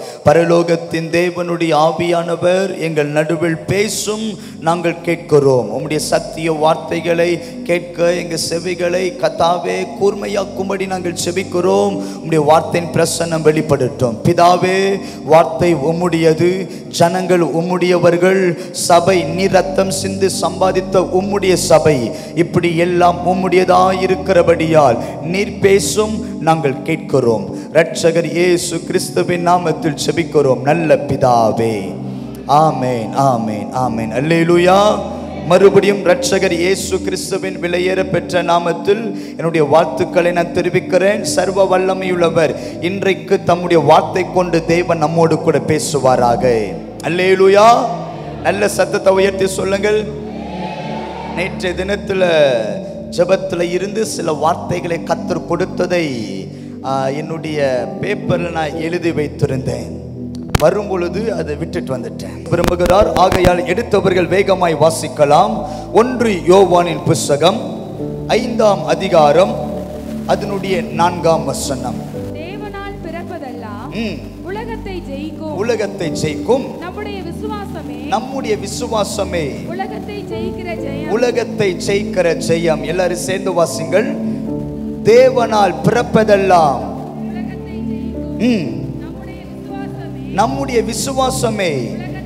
பரலோகத்தின் தேவனுடைய ஆவியானவர் எங்கள் நடுவில் பேசும் நாங்கள் கேட்கிறோம் உம்முடைய சத்திய வார்த்தைகளை கேட்க எங்கள் செவிகளை கத்தாவே கூர்மையாக்கும்படி நாங்கள் செபிக்கிறோம் உம்முடைய வார்த்தையின் பிரசன்னம் வெளிப்படட்டும் பிதாவே வார்த்தை உம்முடையது ஜனங்கள் உம்முடையவர்கள் சபை நீ ரத்தம் சிந்து சம்பாதித்த உம்முடைய சபை இப்படி எல்லாம் உம்முடையதாய் இருக்கிறபடியால் நீர் பேசும் நாங்கள் கேட்கிறோம் இரட்சகர் இயேசு கிறிஸ்துவின் நாமத்தில் செபிக்கிறோம் நல்ல பிதாவே ஆமேன் ஆமேன் ஆமேன் அல்லேலூயா மறுபடியும் இரட்சகர் இயேசு கிறிஸ்துவின் விலையேற பெற்ற நாமத்தில் என்னுடைய வாழ்த்துக்களை நான் தெரிவிக்கிறேன் சர்வ வல்லமையுள்ளவர் இன்றைக்கு தம்முடைய வார்த்தை கொண்டு தேவன் நம்மோடு கூட பேசுவாராக அல்லேலூயா நல்ல சத்தத்தை உயர்த்தி சொல்லுங்கள் நேற்றைய தினத்தில் ஜெபத்தில் இருந்து சில வார்த்தைகளை கத்தர் கொடுத்ததை ஆ, என்னுடைய பேப்பரில் நான் எழுதி வைத்திருந்தேன் வரும் பொழுது அதை விட்டுட்டு வந்துட்டேன் விரும்புகிறார் ஆகையால் எடுத்தவர்கள் வேகமாய் வாசிக்கலாம் ஒன்று யோவானின் புஸ்தகம் ஐந்தாம் அதிகாரம் அதனுடைய நான்காம் வசனம் தேவனால் பிறப்பதெல்லாம் ம். உலகத்தை ஜெயிக்கும் உலகத்தை ஜெயிக்கும் நம்முடைய விசுவாசமே நம்முடைய விசுவாசமே உலகத்தை ஜெயிக்கிற ஜெயம் உலகத்தை ஜெயிக்கிற ஜெயம் எல்லாரும் சேர்ந்து வாசிங்கள் தேவனால் பிறப்பதெல்லாம் உலகத்தை ஜெயிக்கும் ம், நம்முடைய விசுவாசமே நம்முடைய விசுவாசமே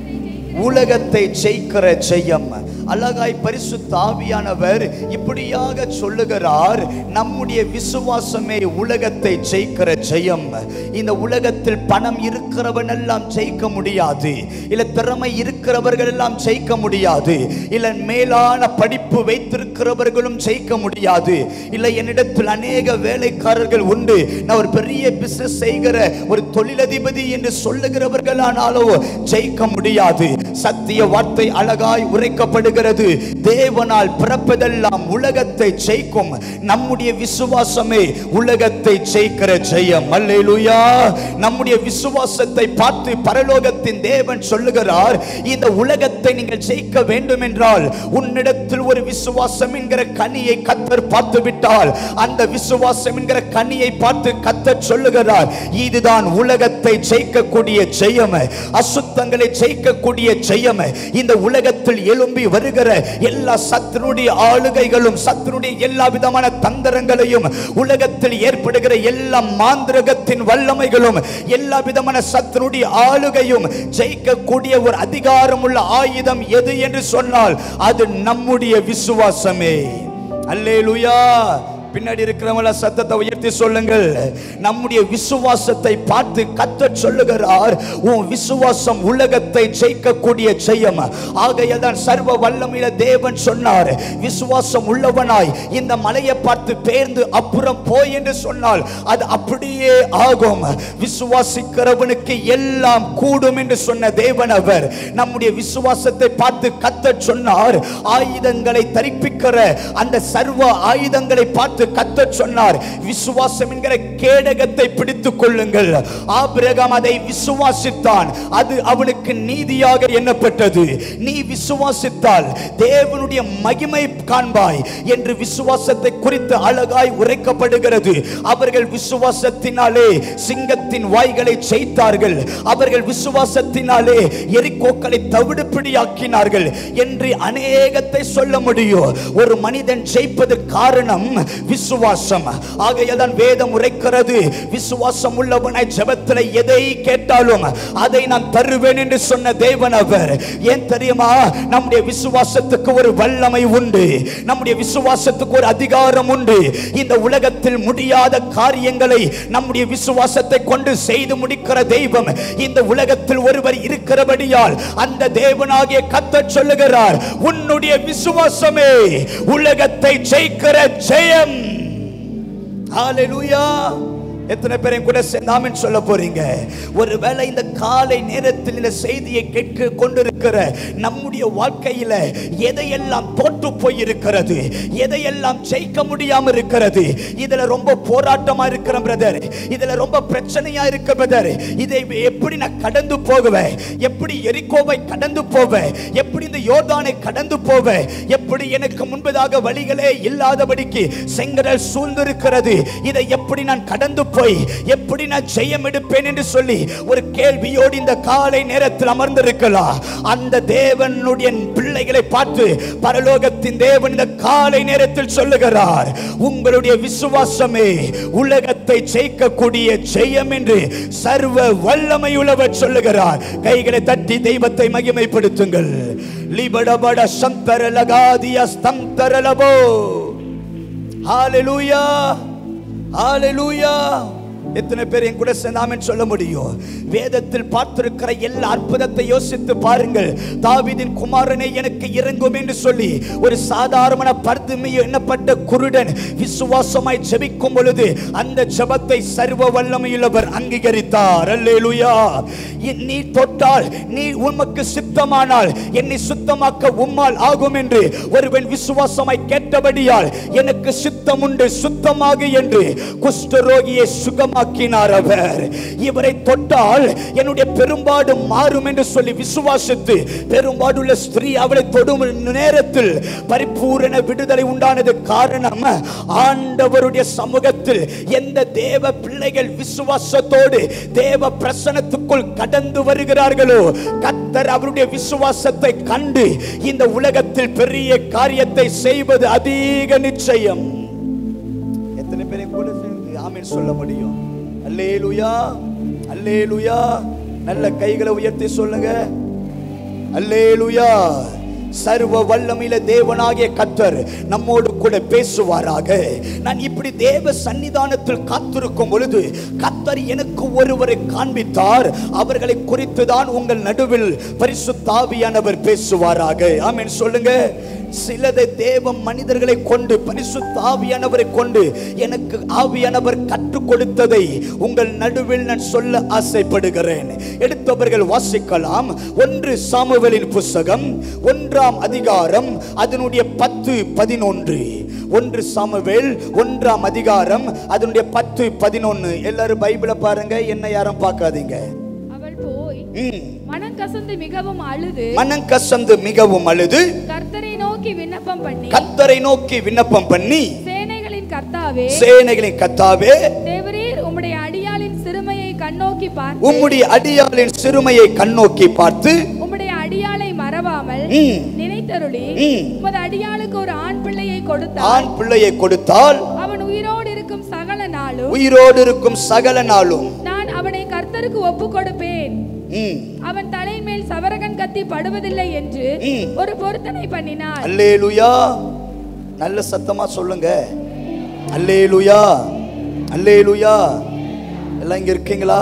உலகத்தை உலகத்தை ஜெயிக்கிற ஜெயிக்கிற ஜெயம் அழகாய் பரிசுத்த ஆவியானவர் இப்படியாக சொல்லுகிறார் நம்முடைய விசுவாசமே உலகத்தை ஜெயிக்கிற ஜெயம் இந்த உலகத்தில் பணம் இருக்கிறவன் எல்லாம் ஜெயிக்க முடியாது இல்ல திறமை இருக்கிறவர்கள் எல்லாம் ஜெயிக்க முடியாது இல்ல மேலான படிப்பு வைத்திருக்கிறவர்களும் ஜெயிக்க முடியாது இல்ல என்னிடத்தில் அநேக வேலைக்காரர்கள் உண்டு நான் ஒரு பெரிய பிசினஸ் செய்கிற ஒரு தொழிலதிபதி என்று சொல்லுகிறவர்களானாலோ ஜெயிக்க முடியாது சத்திய வார்த்தை அழகாய் உரைக்கப்படுகிறது தேவனால் பிறப்பதெல்லாம் உலகத்தை ஜெயிக்கும் நம்முடைய விசுவாசமே உலகத்தை ஜெயிக்கிற ஜெயம் அல்லேலூயா நம்முடைய விசுவாசத்தை பார்த்து பரலோகத்தின் தேவன் சொல்லுகிறார் இந்த உலகத்தை நீங்கள் ஜெயிக்க வேண்டும் என்றால் உன்னிடத்தில் ஒரு விசுவாசம் என்கிற கனியை கத்தர் பார்த்து விட்டால் அந்த விசுவாசம் என்கிற கனியை பார்த்து கத்தர் சொல்லுகிறார் இதுதான் உலகத்தை ஜெயிக்கக்கூடிய ஜெயம் அசுத்தங்களை ஜெயிக்கக்கூடிய ஜெயம் இந்த உலகத்தில் எழும்பி வருகிற எல்லா சத்துருடைய ஆளுகைகளும் சத்துருடைய எல்லா விதமான தந்திரங்களையும் உலகத்தில் ஏற்படுகிற எல்லா மாந்திரகத்தின் வல்லமைகளும் எல்லா விதமான சத்துருடைய ஆளுகையும் ஜெயிக்கக்கூடிய ஒரு அதிகாரம் உள்ள ஆயுதம் எது என்று சொன்னால் அது நம்முடைய விசுவாசமே அல்லேலூயா பின்னாடி இருக்கிறவங்கள சத்தத்தை உயர்த்தி சொல்லுங்கள் நம்முடைய விசுவாசத்தை பார்த்து கத்த சொல்லுகிறார் உன் விசுவாசம் உலகத்தை ஜெயிக்கக்கூடிய ஜெயம் ஆகையால் சர்வ வல்லமையில தேவன் சொன்னார் விசுவாசம் உள்ளவனாய் இந்த மலையை பார்த்து பேர்ந்து அப்புறம் போய் என்று சொன்னால் அது அப்படியே ஆகும் விசுவாசிக்கிறவனுக்கு எல்லாம் கூடும் என்று சொன்ன தேவன் அவர் நம்முடைய விசுவாசத்தை பார்த்து கத்த சொன்னார் ஆயுதங்களை தரிப்பிக்கிற அந்த சர்வ ஆயுதங்களை பார்த்து கத்த சொன்னார் விசுவாசம் என்கிற கேடகத்தை பிடித்துக் கொள்ளுங்கள் ஆபிரகாம் அதை விசுவாசித்தான் அது அவனுக்கு நீதியாக எண்ணப்பட்டது நீ விசுவாசித்தால் தேவனுடைய மகிமை காண்பாய் என்று விசுவாசத்தை குறித்து அழகாய் உரைக்கப்படுகிறது அவர்கள் விசுவாசத்தினாலே சிங்கத்தின் வாய்களை ஜெயித்தார்கள் அவர்கள் விசுவாசத்தினாலே எரிக்கோக்களை தவிடுபிடியாக்கினார்கள் என்று அநேகத்தை சொல்ல முடியும் ஒரு மனிதன் ஜெயிப்பது காரணம் விசுவாசம் ஆகையால் வேதம் உரைக்கிறது விசுவாசம் உள்ளவனாய் ஜெபத்தில் எதை கேட்டாலும் அதை நான் தருவேன் என்று சொன்ன தேவன் அவர் ஏன் தெரியுமா நம்முடைய விசுவாசத்துக்கு ஒரு வல்லமை உண்டு நம்முடைய விசுவாசத்துக்கு ஒரு அதிகாரம் உண்டு இந்த உலகத்தில் முடியாத காரியங்களை நம்முடைய விசுவாசத்தை கொண்டு செய்து முடிக்கிற தெய்வம் இந்த உலகத்தில் ஒருவர் இருக்கிறபடியால் அந்த தேவனாகிய கத்த சொல்லுகிறார் உன்னுடைய விசுவாசமே உலகத்தை ஜெயிக்கிற ஜெயம் ஹalleluya எத்தனை பேரையும் கூட சேர்ந்தாமன் சொல்ல போறீங்க ஒருவேளை இந்த காலை நேரத்தில் இந்த செய்தியை கேட்க கொண்டிருக்கிற நம்முடைய வாழ்க்கையில எதையெல்லாம் தோற்று போய் இருக்கிறது எதையெல்லாம் ஜெயிக்க முடியாம இருக்கிறது இதுல ரொம்ப போராட்டமா இருக்கிற பிரதர் இதுல ரொம்ப பிரச்சனையா இருக்க பிரதர் இதை எப்படி நான் கடந்து போகுவேன் எப்படி எரிக்கோவை கடந்து போவேன் எப்படி இந்த யோர்தானை கடந்து போவேன் எப்படி எனக்கு முன்பதாக வழிகளே இல்லாதபடிக்கு செங்கடல் சூழ்ந்திருக்கிறது இதை எப்படி நான் கடந்து போய் எப்படி நான் ஜெயம் எடுப்பேன் என்று சொல்லி ஒரு கேள்வியோடு இந்த காலை நேரத்தில் அமர்ந்திருக்கலாம் அந்த தேவனுடைய பிள்ளைகளை பார்த்து பரலோகத்தின் தேவன் இந்த காலை நேரத்தில் சொல்லுகிறார் உங்களுடைய விசுவாசமே உலகத்தை ஜெயிக்கக்கூடிய ஜெயம் என்று சர்வ வல்லமை உள்ளவர் சொல்லுகிறார் கைகளை தட்டி தெய்வத்தை மகிமைப்படுத்துங்கள் லிபடபட சந்தர லகாதிய ஸ்தந்தர லபோ ஹalleluya ஹalleluya எத்தனை பேர் என் கூட சேர்ந்தாமன் சொல்ல முடியும் வேதத்தில் பார்த்திருக்கிற எல்லா அற்புதத்தை யோசித்து பாருங்கள் தாவீதின் குமாரனை எனக்கு இறங்கும் என்று சொல்லி ஒரு சாதாரண பர்துமை எண்ணப்பட்ட குருடன் விசுவாசமாய் ஜெபிக்கும் பொழுது அந்த ஜெபத்தை சர்வ வல்லமையுள்ளவர் அங்கீகரித்தார் அல்லேலூயா நீ தொட்டால் நீ உமக்கு சித்தமானால் என்னை சுத்தமாக்க உம்மால் ஆகும் என்று ஒருவன் விசுவாசமாய் கேட்டபடியால் எனக்கு சித்தம் உண்டு சுத்தமாக என்று குஷ்டரோகியை சுகமாக்கினார் அவர் இவரை தொட்டால் என்னுடைய பெரும்பாடு மாறும் என்று சொல்லி விசுவாசித்து பெரும்பாடுள்ள ஸ்திரீ அவளை தொடும் நேரத்தில் பரிபூரண விடுதலை உண்டானது காரணம் ஆண்டவருடைய சமூகத்தில் எந்த தேவ பிள்ளைகள் விசுவாசத்தோடு தேவ பிரசனத்துக்குள் கடந்து வருகிறார்களோ கத்தர் அவருடைய விசுவாசத்தை கண்டு இந்த உலகத்தில் பெரிய காரியத்தை செய்வது அதிக நிச்சயம் எத்தனை பேரை கூட சேர்ந்து ஆமென் சொல்ல முடியும் அல்லேலுயா அல்லேலுயா நல்ல கைகளை உயர்த்தி சொல்லுங்க அல்லேலுயா சர்வ வல்லமையில தேவனாகிய கத்தர் நம்மோடு கூட பேசுவாராக நான் இப்படி தேவ சன்னிதானத்தில் காத்திருக்கும் பொழுது கத்தர் எனக்கு ஒருவரை காண்பித்தார் அவர்களை குறித்து தான் உங்கள் நடுவில் பரிசுத்தாவியானவர் பேசுவாராக ஆமென் சொல்லுங்க சிலதை தேவ மனிதர்களை கொண்டு பரிசுத்த ஆவியானவரை கொண்டு எனக்கு ஆவியானவர் கற்றுக் கொடுத்ததை உங்கள் நடுவில் நான் சொல்ல ஆசைப்படுகிறேன் எடுத்தவர்கள் வாசிக்கலாம் ஒன்று சாமுவேலின் புஸ்தகம் ஒன்றாம் அதிகாரம் அதனுடைய பத்து பதினொன்று ஒன்று சாமுவேல் ஒன்றாம் அதிகாரம் அதனுடைய பத்து பதினொன்னு எல்லாரும் பைபிளை பாருங்க என்ன யாரும் பார்க்காதீங்க அவள் போய் ம். மனம் கசந்து மிகவும் அழுது மனம் கசந்து மிகவும் அழுது கர்த்தரை நோக்கி விண்ணப்பம் பண்ணி கத்தரை நோக்கி விண்ணப்பம் பண்ணி சேனைகளின் கர்த்தாவே சேனைகளின் கத்தாவே தேவரீர் உம்முடைய அடியாளின் சிறுமையை கண்ணோக்கி பார்த்து உம்முடைய அடியாளின் சிறுமையை கண்ணோக்கி பார்த்து உம்முடைய அடியாளை மறவாமல் ம், நினைத்தருளி ம். உமது அடியாளுக்கு ஒரு ஆண் பிள்ளையை கொடுத்தார் ஆண் பிள்ளையை கொடுத்தால் அவன் உயிரோடு இருக்கும் சகல நாளும் உயிரோடு இருக்கும் சகல நாளும் நான் அவனை கர்த்தருக்கு ஒப்பு கொடுப்பேன் ம், அவன் தலைமேல் சவரகன் கத்தி படுவதில்லை என்று ம். ஒரு பொருத்தனை பண்ணினார் அல்லேலுயா நல்ல சத்தமா சொல்லுங்க அல்லேலுயா அல்லேலுயா எல்லாம் இங்க இருக்கீங்களா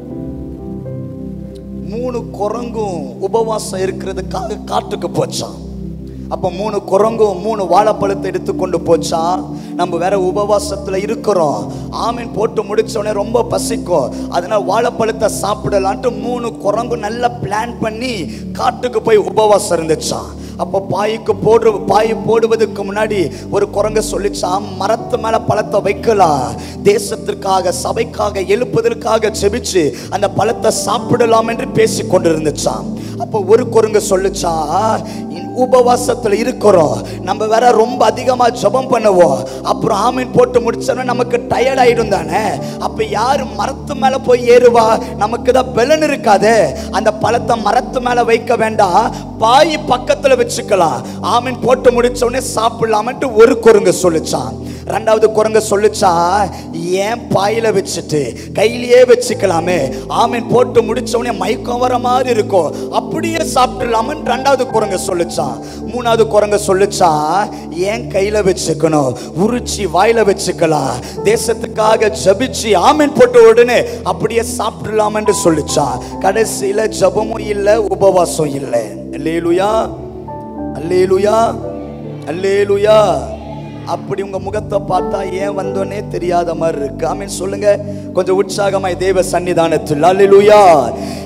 மூணு குரங்கும் உபவாசம் இருக்கிறதுக்காக காட்டுக்கு போச்சான் அப்போ மூணு குரங்கும் மூணு வாழைப்பழத்தை எடுத்துக்கொண்டு போச்சான் நம்ம வேற உபவாசத்துல இருக்கிறோம் ஆமீன் போட்டு முடிச்ச உடனே ரொம்ப பசிக்கும் அதனால வாழைப்பழத்தை சாப்பிடலான்ட்டு மூணு குரங்கும் நல்லா பிளான் பண்ணி காட்டுக்கு போய் உபவாசம் இருந்துச்சான் அப்போ பாய்க்கு போடு பாய் போடுவதற்கு முன்னாடி ஒரு குரங்க சொல்லிச்சாம் மரத்து மேல பழத்தை வைக்கலாம் தேசத்திற்காக சபைக்காக எழுப்புதற்காக செபிச்சு அந்த பழத்தை சாப்பிடலாம் என்று பேசி கொண்டிருந்துச்சாம் அப்போ ஒரு குரங்கு சொல்லுச்சா உபவாசத்துல இருக்கிறோம் நம்ம வேற ரொம்ப அதிகமா ஜெபம் பண்ணுவோம் அப்புறம் ஆமீன் போட்டு முடிச்சோன்னா நமக்கு டயர்ட் ஆயிடும் தானே அப்ப யாரு மரத்து மேல போய் ஏறுவா நமக்கு தான் பலன் இருக்காதே அந்த பழத்தை மரத்து மேல வைக்க வேண்டாம் பாய் பக்கத்துல வச்சுக்கலாம் ஆமீன் போட்டு முடிச்ச உடனே சாப்பிடலாமன்ட்டு ஒரு குரங்கு சொல்லுச்சான் ரெண்டாவது குரங்கு சொல்லுச்சா ஏன் பாயில வச்சுட்டு கையிலேயே வச்சுக்கலாமே ஆமீன் போட்டு முடிச்ச உடனே மயக்கம் வர மாதிரி இருக்கும் அப்படியே சாப்பிடலாமன்னு ரெண்டாவது குரங்கு சொல்லுச்சான் மூணாவது குரங்கு சொல்லுச்சா ஏன் கையில வச்சுக்கணும் உரிச்சி வாயில வச்சுக்கலாம் தேசத்துக்காக ஜபிச்சு ஆமீன் போட்ட உடனே அப்படியே சாப்பிடலாமன்னு சொல்லுச்சான் கடைசியில ஜபமும் இல்லை உபவாசம் இல்லை அல்லேலுயா அல்லேலுயா அல்லேலுயா அப்படி உங்க முகத்தை பார்த்தா ஏன் வந்தோன்னே தெரியாத மாதிரி இருக்கு ஆமீன் சொல்லுங்க கொஞ்சம் உற்சாகமாய் தேவ சன்னிதானத்தில் அல்லேலூயா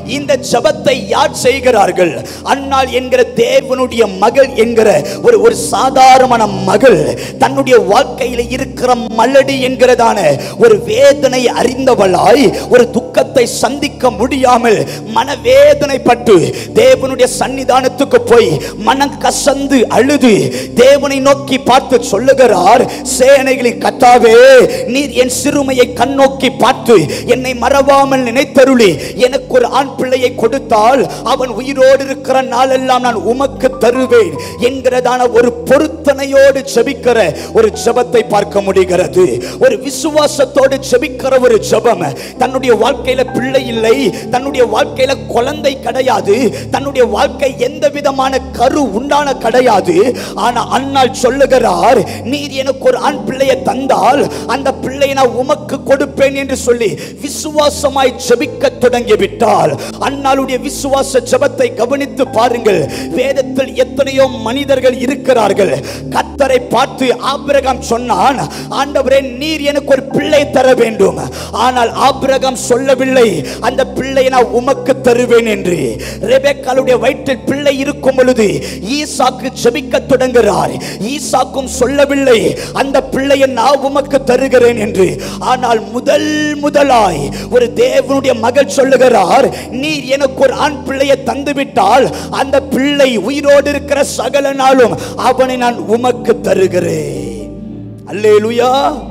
இந்த ஜெபத்தை யார் செய்கிறார்கள் அன்னாள் என்கிற தேவனுடைய மகள் என்கிற ஒரு ஒரு சாதாரண மகள் தன்னுடைய வாழ்க்கையில் இருக்கிற மலடி என்கிறதான ஒரு வேதனை அறிந்தவளாய் ஒரு துக்கத்தை சந்திக்க முடியாமல் மனவேதனைப்பட்டு தேவனுடைய சன்னிதானத்துக்கு போய் மனம் கசந்து அழுது தேவனை நோக்கி பார்த்து சொல்லுகிறார் சேனைகளின் கத்தாவே நீர் என் சிறுமையை கண்ணோக்கி பார்த்து என்னை மறவாமல் நினைத்தருளி எனக்கு ஒரு ஆண் பிள்ளையை கொடுத்தால் அவன் உயிரோடு இருக்கிற நாளெல்லாம் நான் உமக்கு தருவேன் என்கிறதான ஒரு பொருத்தனையோடு ஜெபிக்கிற ஒரு ஜெபத்தை பார்க்க முடிகிறது ஒரு விசுவாசத்தோடு ஜெபிக்கிற ஒரு ஜெபம் தன்னுடைய வாழ்க்கையில பிள்ளை இல்லை தன்னுடைய வாழ்க்கையில குழந்தை கிடையாது தன்னுடைய வாழ்க்கை எந்த விதமான கரு உண்டான கிடையாது ஆனா அண்ணால் சொல்லுகிறார் நீர் எனக்கு ஒரு ஆண் பிள்ளையை தந்தால் அந்த பிள்ளையை நான் உமக்கு கொடுப்பேன் என்று சொல்லி விசுவாசமாய் ஜெபிக்க தொடங்கி விட்டால் அண்ணாளுடைய விசுவாச ஜெபத்தை கவனித்து பாருங்கள் வேதத்தில் எத்தனையோ மனிதர்கள் இருக்கிறார்கள் கத்தரை பார்த்து ஆபிரகாம் சொன்னான் ஆண்டவரே நீர் எனக்கு ஒரு பிள்ளை தர வேண்டும் ஆனால் ஆபிரகாம் சொல்லவில்லை அந்த பிள்ளையை நான் உமக்கு தருவேன் என்று ரெபெக்காளுடைய வயிற்றில் பிள்ளை இருக்கும் பொழுது ஈசாக்கு ஜெபிக்க தொடங்குகிறார் ஈசாக்கும் சொல்லவில்லை அந்த பிள்ளையை நான் உமக்கு தருகிறேன் என்று ஆனால் முதல் முதலாய் ஒரு தேவனுடைய மகள் சொல்லுகிறார் நீர் எனக்கு ஒரு ஆண் பிள்ளையை தந்துவிட்டால் அந்த பிள்ளை உயிரோடு இருக்கிற சகல நாளும் அவனை நான் உமக்கு தருகிறேன் அல்லேலூயா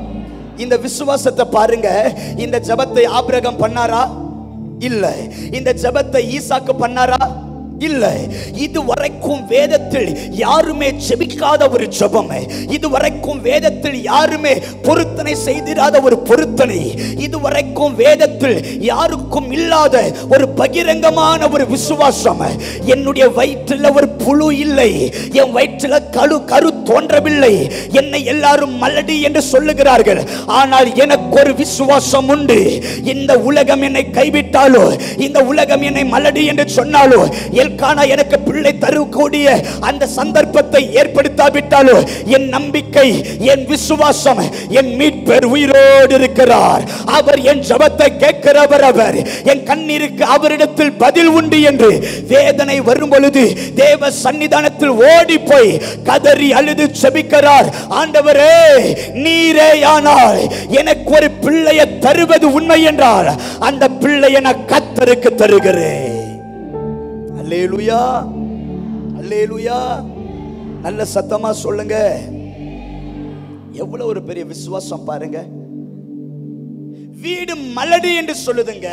இந்த விசுவாசத்தை பாருங்க இந்த ஜெபத்தை ஆபிரகம் பண்ணாரா இல்ல இந்த ஜெபத்தை ஈசாக்கு பண்ணாரா இல்ல இதுவரைக்கும் வேதத்தில் யாருமே ஜெபிக்காத ஒரு ஜெபம் இதுவரைக்கும் வேதத்தில் யாருமே பொருத்தனை செய்திராத ஒரு பொருத்தனை இதுவரைக்கும் வேதத்தில் யாருக்கும் இல்லாத ஒரு பகிரங்கமான ஒரு விசுவாசம் என்னுடைய வயிற்றில் ஒரு புழு இல்லை என் வயிற்றில் கழு கரு தோன்றவில்லை என்னை எல்லாரும் மலடி என்று சொல்லுகிறார்கள் ஆனால் எனக்கு ஒரு விசுவாசம் உண்டு இந்த உலகம் என்னை கைவிட்டாலோ இந்த உலகம் என்னை மலடி என்று சொன்னாலோ எல்கானா எனக்கு பிள்ளை தரக்கூடிய அந்த சந்தர்ப்பத்தை ஏற்படுத்தாவிட்டாலோ என் நம்பிக்கை என் விசுவாசம் என் மீட்பர் உயிரோடு இருக்கிறார் அவர் என் ஜபத்தை கேட்கிறவர் அவர் என் கண்ணீருக்கு அவரிடத்தில் பதில் உண்டு என்று வேதனை வரும் பொழுது தேவ சன்னிதானத்தில் ஓடி போய் கதறி அழுது செபிக்கிறார் ஆண்டவரே நீரே ஆனால் எனக்கு ஒரு பிள்ளையை தருவது உண்மை என்றால் அந்த பிள்ளையை நான் கத்தருக்கு தருகிறேன் அல்லேலுயா அல்லேலுயா நல்ல சத்தமா சொல்லுங்க எவ்வளவு ஒரு பெரிய விசுவாசம் பாருங்க வீடு மலடி என்று சொல்லுதுங்க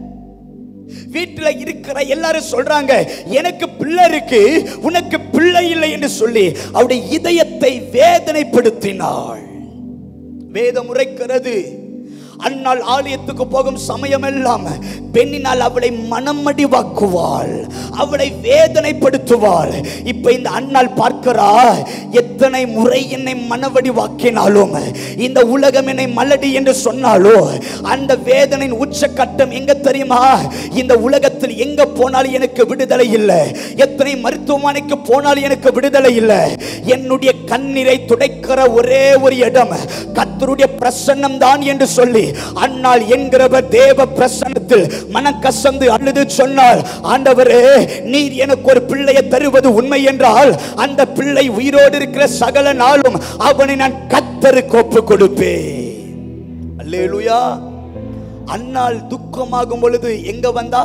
வீட்டுல இருக்கிற எல்லாரும் சொல்றாங்க எனக்கு பிள்ளை இருக்கு உனக்கு பிள்ளை இல்லை என்று சொல்லி அவருடைய இதயத்தை வேதனைப்படுத்தினாள் வேதம் உரைக்கிறது அந்நாள் ஆலயத்துக்கு போகும் சமயமெல்லாம் பெண்ணினால் அவளை மனமடிவாக்குவாள் அவளை வேதனைப்படுத்துவாள் இப்ப இந்த அண்ணாள் பார்க்கிறா எத்தனை முறை என்னை மனவடிவாக்கினாலும் இந்த உலகம் என்னை மலடி என்று சொன்னாலோ அந்த வேதனையின் உச்சக்கட்டம் எங்க தெரியுமா இந்த உலகத்தில் எங்க போனாலும் எனக்கு விடுதலை இல்லை எத்தனை மருத்துவமனைக்கு போனாலும் எனக்கு விடுதலை இல்லை என்னுடைய கண்ணீரை துடைக்கிற ஒரே ஒரு இடம் கத்தருடைய பிரசன்னம் தான் என்று சொல்லி அண்ணாள் என்கிறவர் தேவ பிரசன்னத்தில் மனம் கசந்து அழுது சொன்னாள் ஆண்டவரே நீர் எனக்கு ஒரு பிள்ளையை தருவது உண்மை என்றால் அந்த பிள்ளை உயிரோடு இருக்கிற சகல நாளும் அவனை நான் கத்தருக்கு ஒப்பு கொடுப்பேன் அல்லேலூயா அண்ணாள் துக்கமாகும் பொழுது எங்க வந்தா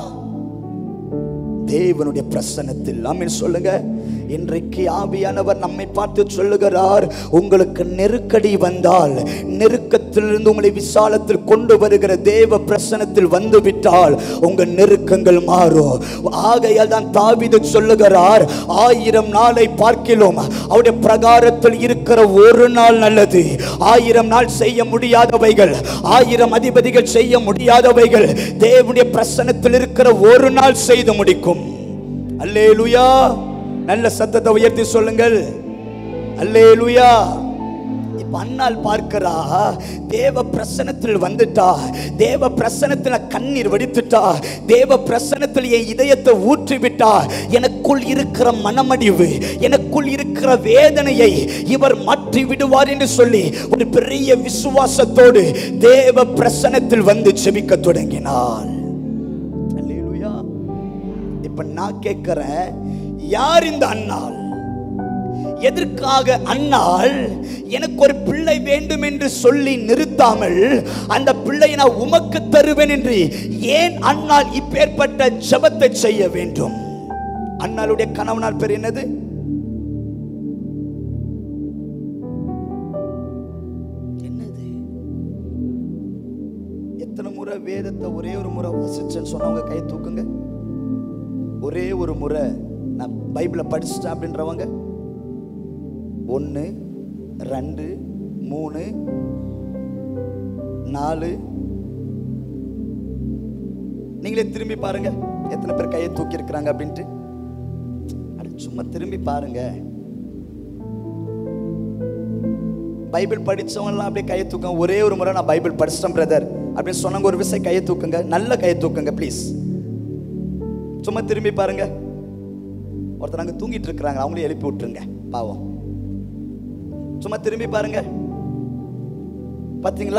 தேவனுடைய பிரசன்னத்தில் ஆமென் சொல்லுங்க இன்றைக்கு ஆவியானவர் நம்மை பார்த்து சொல்லுகிறார் உங்களுக்கு நெருக்கடி வந்தால் நெருக்கத்திலிருந்து உங்களை விசாலத்தில் கொண்டு வருகிற தேவ பிரசனத்தில் வந்து விட்டால் உங்க நெருக்கங்கள் மாறும் ஆகையால் தான் தாவீது சொல்லுகிறார் ஆயிரம் நாளை பார்க்கிலும் அவருடைய பிரகாரத்தில் இருக்கிற ஒரு நாள் நல்லது ஆயிரம் நாள் செய்ய முடியாதவைகள் ஆயிரம் அதிபதிகள் செய்ய முடியாதவைகள் தேவனுடைய பிரசனத்தில் இருக்கிற ஒரு நாள் செய்து முடிக்கும் அல்லேலுயா நல்ல சத்தத்தை உயர்த்தி சொல்லுங்கள் அல்லேலுயா இப்ப அண்ணால் பார்க்கிறா தேவ பிரசனத்தில் வந்துட்டா தேவ பிரசனத்துல கண்ணீர் வடித்துட்டா தேவ பிரசனத்தில் என் இதயத்தை ஊற்றி விட்டா எனக்குள் இருக்கிற மனமடிவு எனக்குள் இருக்கிற வேதனையை இவர் மாற்றி விடுவார் என்று சொல்லி ஒரு பெரிய விசுவாசத்தோடு தேவ பிரசனத்தில் வந்து செபிக்க தொடங்கினாள் அல்லேலூயா இப்ப நான் கேட்கிறேன் யார் இந்த அன்னாள் எதற்காக அன்னாள் எனக்கு ஒரு பிள்ளை வேண்டும் என்று சொல்லி நிறுத்தாமல் அந்த பிள்ளையை நான் உமக்கு தருவேன் என்று ஏன் அன்னாள் இப்பேற்பட்ட ஜெபத்தை செய்ய வேண்டும் அன்னாளுடைய கணவனால் பேர் என்னது என்னது எத்தனை முறை வேதத்தை ஒரே ஒரு முறை வாசிச்சேன்னு சொன்னவங்க கை தூக்குங்க ஒரே ஒரு முறை நான் பைபிளை படிச்சுட்டேன் அப்படின்றவங்க ஒன்று ரெண்டு மூணு நாலு நீங்களே திரும்பி பாருங்க எத்தனை பேர் கையை தூக்கி இருக்கிறாங்க அப்படின்ட்டு அட, சும்மா திரும்பி பாருங்க பைபிள் படிச்சவங்கலாம் அப்படியே கையை தூக்குங்க ஒரே ஒரு முறை நான் பைபிள் படிச்சிட்டேன் பிரதர் அப்படின்னு சொன்னவங்க ஒரு விஷயம் கையை தூக்குங்க நல்ல கையை தூக்குங்க ப்ளீஸ் சும்மா திரும்பி பாருங்க ஒருத்தர் அங்க தூங்கிட்டு இருக்கிறாங்க அவங்களையும் எழுப்பி விட்டுருங்க பாவம் சும்மா திரும்பி பாருங்க பாத்தீங்களா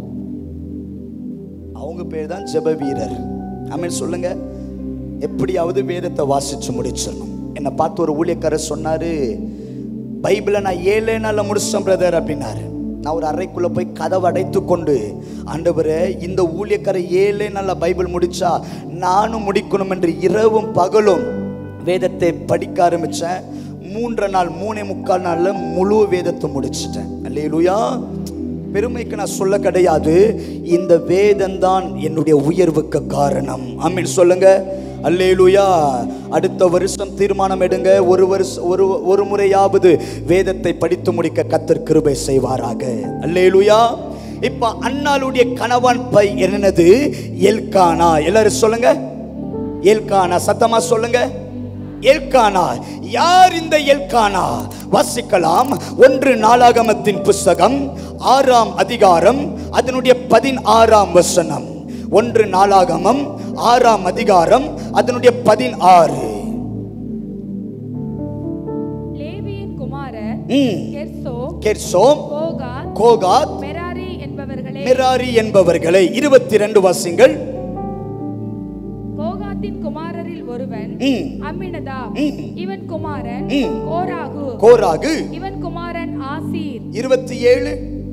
அவங்க பேர் தான் ஜெப வீரர் ஆமென் சொல்லுங்க எப்படியாவது வேதத்தை வாசிச்சு முடிச்சிடணும் என்னை பார்த்து ஒரு ஊழியக்காரர் சொன்னாரு பைபிளை நான் ஏழே நாள்ல முடிச்சேன் பிரதர் அப்படின்னாரு நான் ஒரு அறைக்குள்ள போய் கதவை அடைத்து கொண்டு ஆண்டவரே இந்த ஊழியக்காரர் ஏழே நாள்ல பைபிள் முடிச்சா நானும் முடிக்கணும் என்று இரவும் பகலும் வேதத்தை படிக்க ஆரம்பிச்சேன் மூன்றரை நாள் மூணே முக்கால் நாள்ல முழு வேதத்தை முடிச்சிட்டேன் அல்லேலூயா பெருமைக்கு நான் சொல்ல கிடையாது இந்த வேதம் தான் என்னுடைய உயர்வுக்கு காரணம் ஆமீன் சொல்லுங்க அல்லேலூயா அடுத்த வருஷம் தீர்மானம் எடுங்க ஒரு வருஷம் ஒரு ஒரு முறையாவது வேதத்தை படித்து முடிக்க கத்தர் கிருபை செய்வாராக அல்லேலூயா இப்ப அண்ணாளுடைய கணவன் பை என்னது எல்கானா எல்லாரும் சொல்லுங்க எல்கானா சத்தமா சொல்லுங்க எல்கானா யார் இந்த எல்கானா வாசிக்கலாம் ஒன்று நாளாகமத்தின் புஸ்தகம் ஆறாம் அதிகாரம் அதனுடைய பதினாறாம் வசனம் ஒன்று நாளாகமம் ஆறாம் அதிகாரம் அதனுடைய பதினாறு லேவியின் குமாரர் ம். கெர்சோ கெர்சோம் கோகாத் கோகாத் மெராரி என்பவர்களே மெராரி என்பவர்களை இருபத்தி ரெண்டு வாசிங்கள் கோகாத்தின் குமாரரில் ஒருவன் ம். அம்மினதாப் ம். இவன் குமாரன் ம். கோராகு கோராகு இவன் குமாரன் ஆசீர் இருபத்தி ஏழு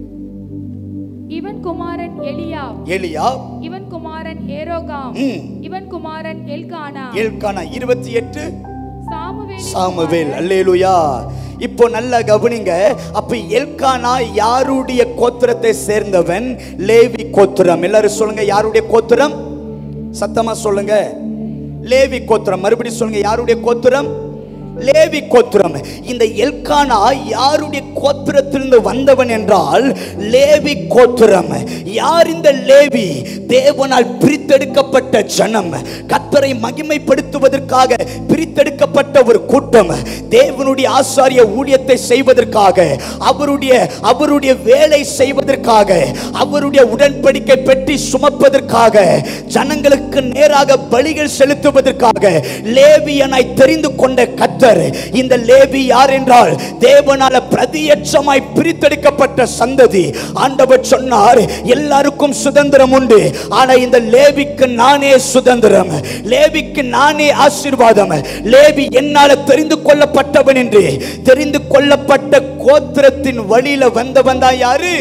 இவன் குமாரன் எலியாப் எலியா இவன் குமாரன் ஏரோகாம் ம். இவன் குமாரன் எல்கானா எல்கானா இருபத்தி எட்டு சாமுவேலின் சாமுவேல் குமாரன் அல்லேலூயா இப்போ நல்லா கவனிங்க அப்ப எல்கானா யாருடைய கோத்திரத்தை சேர்ந்தவன் லேவி கோத்திரம் எல்லாரும் சொல்லுங்க யாருடைய கோத்திரம் சத்தமா சொல்லுங்க லேவி கோத்திரம் மறுபடியும் சொல்லுங்க யாருடைய கோத்திரம் லேவி கோத்திரம் இந்த எல்கானா யாருடைய கோத்திரத்திலிருந்து வந்தவன் என்றால் லேவி கோத்திரம் யார் இந்த லேவி தேவனால் பிரித்தெடுக்கப்பட்ட ஜனம் கத்தரை மகிமைப்படுத்துவதற்காக பிரித்தெடுக்கப்பட்ட ஒரு கூட்டம் தேவனுடைய ஆசாரிய ஊழியத்தை செய்வதற்காக அவருடைய அவருடைய வேலை செய்வதற்காக அவருடைய உடன்படிக்கை பெட்டி சுமப்பதற்காக ஜனங்களுக்கு நேராக பலிகள் செலுத்துவதற்காக லேவியனாய் தெரிந்து கொண்ட கத்தர் இந்த லேவி யார் என்றால் தேவனால பிரதியட்சமாய் பிரித்தெடுக்கப்பட்ட சந்ததி ஆண்டவர் சொன்னார் எல்லாருக்கும் சுதந்திரம் உண்டு ஆனா இந்த லேவிக்கு நானே சுதந்திரம் லேவிக்கு நானே ஆசீர்வாதம் லேவி என்னால தெரிந்து கொள்ளப்பட்டவன் என்று தெரிந்து கொள்ளப்பட்ட கோத்திரத்தின் வழியில வந்தவன் தான் யாரு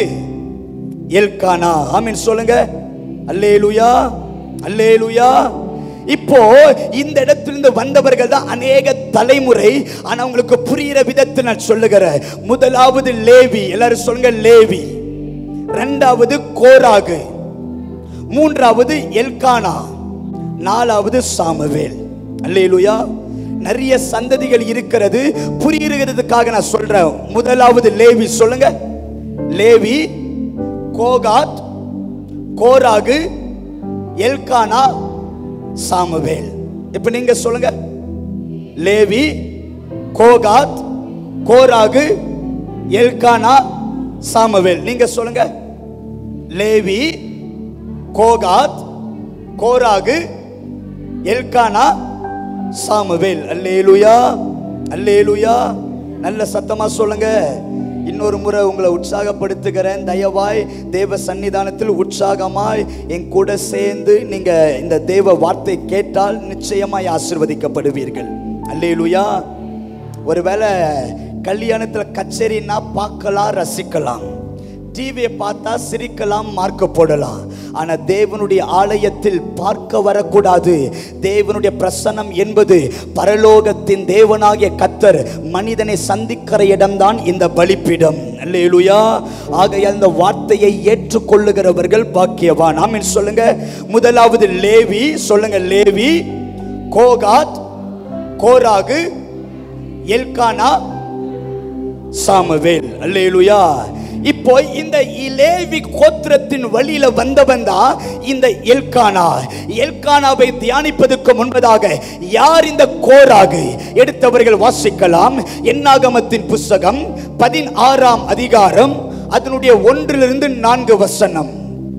எல்கானா ஆமீன் சொல்லுங்க அல்லேலுயா அல்லேலுயா இப்போ இந்த இடத்திலிருந்து வந்தவர்கள் தான் அநேக தலைமுறை ஆனா உங்களுக்கு புரிகிற விதத்தில் நான் சொல்லுகிறேன் முதலாவது லேவி எல்லாரும் சொல்லுங்க லேவி ரெண்டாவது கோராகு மூன்றாவது எல்கானா நாலாவது சாமுவேல் அல்லேலுயா நிறைய சந்ததிகள் இருக்கிறது புரிகிறதுக்காக நான் சொல்றேன் முதலாவது லேவி சொல்லுங்க Levi Kohath Korah Elkanah Samuel இப்ப நீங்க சொல்லுங்க Levi Kohath Korah Elkanah Samuel நீங்க சொல்லுங்க Levi Kohath Korah Elkanah Samuel hallelujah hallelujah நல்ல சத்தமா சொல்லுங்க இன்னொரு முறை உங்களை உற்சாகப்படுத்துகிறேன் தயவாய் தேவ சன்னிதானத்தில் உற்சாகமாய் என் கூட சேர்ந்து நீங்க இந்த தேவ வார்த்தை கேட்டால் நிச்சயமாய் ஆசிர்வதிக்கப்படுவீர்கள் அல்லேலூயா ஒருவேளை கல்யாணத்துல கச்சேரின்னா பார்க்கலாம் ரசிக்கலாம் டிவியை பார்த்தா சிரிக்கலாம் மார்க்க போடலாம் ஆனா தேவனுடைய ஆலயத்தில் பார்க்க வரக்கூடாது தேவனுடைய பிரசன்னம் என்பது பரலோகத்தின் தேவனாகிய கத்தர் மனிதனை சந்திக்கிற இடம்தான் இந்த பலிப்பீடம் அல்லேலூயா ஆகையால் இந்த வார்த்தையை ஏற்றுக்கொள்ளுகிறவர்கள் பாக்கியவான் ஆமென் சொல்லுங்க முதலாவது லேவி சொல்லுங்க Levi Kohath Korah Elkanah Samuel hallelujah இப்போ இந்த இலேவி கோத்திரத்தின் வழியில வந்தவன் தான் இந்த எல்கானா எல்கானாவை தியானிப்பதற்கு முன்பதாக யார் இந்த கோராகு எடுத்தவர்கள் வாசிக்கலாம் என்னாகமத்தின் புஸ்தகம் பதினாறாம் அதிகாரம் அதனுடைய ஒன்றிலிருந்து நான்கு வசனம்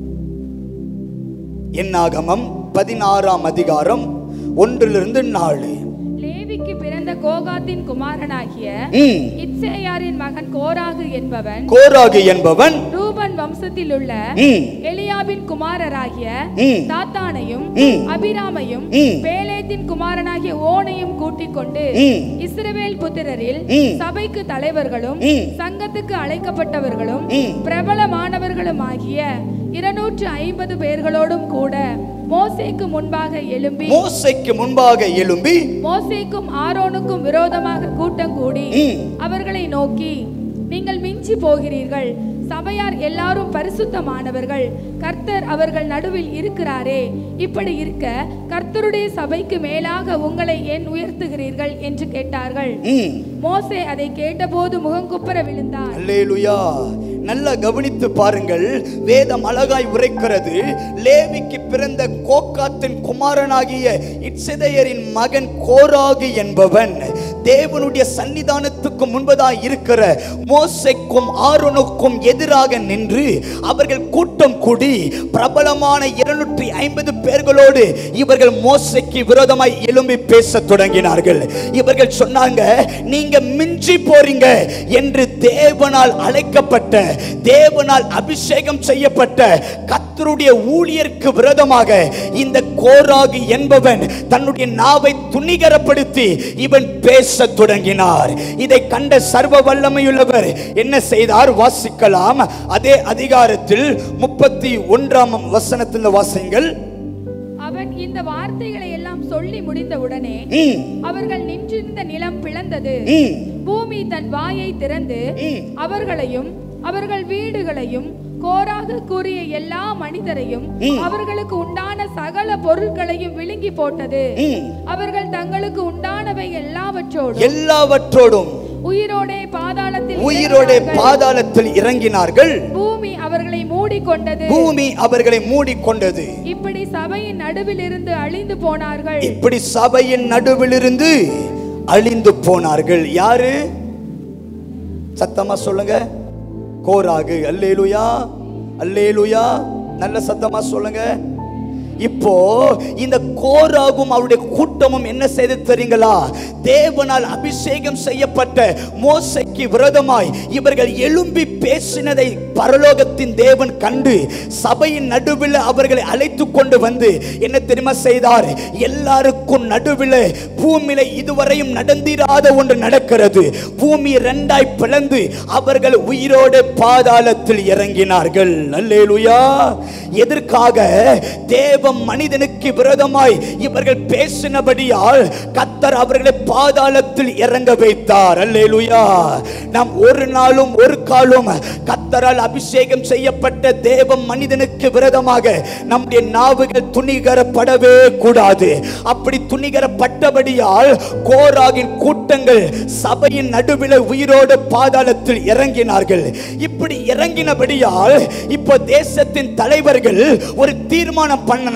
என்னாகமம் பதினாறாம் அதிகாரம் ஒன்றிலிருந்து நாலு லேவிக்கு பிறந்த கோகாத்தின் குமாரனாகிய ம். இத்சேயாரின் மகன் கோராகு என்பவன் கோராகு என்பவன் ரூபன் வம்சத்தில் உள்ள ம், எலியாபின் குமாரராகிய ம். தாத்தானையும் ம். அபிராமையும் ம். பேலேத்தின் குமாரனாகிய ஓனையும் கூட்டிக் கொண்டு ம். இஸ்ரவேல் புத்திரரில் ம். சபைக்கு தலைவர்களும் ம். சங்கத்துக்கு அழைக்கப்பட்டவர்களும் ம். பிரபலமானவர்களும் ஆகிய இருநூற்று ஐம்பது பேர்களோடும் கூட மோசேக்கு முன்பாக எழும்பி மோசைக்கு முன்பாக எழும்பி மோசேக்கும் ஆரோனுக்கும் விரோதமாக கூட்டம் கூடி ம். அவர்களை நோக்கி நீங்கள் மிஞ்சி போகிறீர்கள் சபையார் எல்லாரும் பரிசுத்தமானவர்கள் கர்த்தர் அவர்கள் நடுவில் இருக்கிறாரே இப்படி இருக்க கர்த்தருடைய சபைக்கு மேலாக உங்களை ஏன் உயர்த்துகிறீர்கள் என்று கேட்டார்கள் ம். மோசே அதை கேட்டபோது முகங்குப்புற விழுந்தார் அல்லேலூயா நல்லா கவனித்து பாருங்கள் வேதம் அழகாய் உரைக்கிறது லேவிக்கு பிறந்த கோக்காத்தின் குமாரனாகிய இட்சதையரின் மகன் கோராகு என்பவன் தேவனுடைய சன்னிதானத்துக்கு முன்பதாய் இருக்கிற மோசைக்கும் ஆரோனுக்கும் எதிராக நின்று அவர்கள் கூட்டம் கூடி பிரபலமான இருநூற்றி ஐம்பது பேர்களோடு இவர்கள் மோசைக்கு விரோதமாய் எழும்பி பேச தொடங்கினார்கள் இவர்கள் சொன்னாங்க நீங்க மிஞ்சி போறீங்க என்று தேவனால் அழைக்கப்பட்ட தேவனால் அபிஷேகம் செய்யப்பட்ட கத்தருடைய ஊழியருக்கு விரோதமாக இந்த கோராகு என்பவன் தன்னுடைய நாவை துணிகரப்படுத்தி இவன் பேச தொடங்கினார் இதை கண்ட சர்வ வல்லமையுள்ளவர் என்ன செய்தார் வாசிக்கலாம் அதே அதிகாரத்தில் முப்பத்தி ஒன்றாம் வசனத்தில் வாசிங்கள் அவன் இந்த வார்த்தைகளை எல்லாம் சொல்லி முடிந்தவுடனே ம், அவர்கள் நின்றிருந்த நிலம் பிளந்தது ம், பூமி தன் வாயை திறந்து ம். அவர்களையும் அவர்கள் வீடுகளையும் கோராக கூறிய எல்லா மனிதரையும் அவர்களுக்கு உண்டான சகல பொருட்களையும் விழுங்கி போட்டது ம். அவர்கள் தங்களுக்கு உண்டானவை எல்லாவற்றோடும் எல்லாவற்றோடும் உயிரோடே பாதாளத்தில் உயிரோടെ இறங்கினார்கள். பாதாளத்தில் இறங்கினார்கள் பூமி அவர்களை மூடிக்கொண்டது பூமி அவர்களை மூடிக்கொண்டது இப்படி சபையின் நடுவில் இருந்து அழிந்து போனார்கள் இப்படி சபையின் நடுவிலிருந்து அழிந்து போனார்கள் யாரு சத்தமா சொல்லுங்க கோராகு அல்லேலுயா அல்லேலுயா நல்ல சத்தமா சொல்லுங்க இப்போ இந்த கோராகும் அவருடைய கூட்டமும் என்ன செய்து தெரியுங்களா தேவனால் அபிஷேகம் செய்யப்பட்ட மோசைக்கு விரோதமாய் இவர்கள் எழும்பி பேசினதை பரலோகத்தின் தேவன் கண்டு சபையின் நடுவில் அவர்களை அழைத்து கொண்டு வந்து என்ன தெரியுமா செய்தார் எல்லாருக்கும் நடுவில் பூமியில இதுவரையும் நடந்திராத ஒன்று நடக்கிறது பூமி இரண்டாய் பிளந்து அவர்கள் உயிரோடு பாதாளத்தில் இறங்கினார்கள் அல்லேலூயா எதற்காக தேவ மனிதனுக்கு விரோதமாய் இவர்கள் பேசினபடியால் கத்தர் அவர்களை பாதாளத்தில் இறங்க வைத்தார் அல்லேலூயா நாம் ஒரு நாளும் ஒரு காலும் கத்தரால் அபிஷேகம் செய்யப்பட்ட தேவ மனிதனுக்கு விரோதமாக நம்முடைய நாவுகள் துணிகரப்படவே கூடாது அப்படி துணிகரப்பட்டபடியால் கோராகின் கூட்டங்கள் சபையின் நடுவில் உயிரோடு பாதாளத்தில் இறங்கினார்கள் இப்படி இறங்கினபடியால் இப்போ தேசத்தின் தலைவர்கள் ஒரு தீர்மானம் பண்ணினாங்க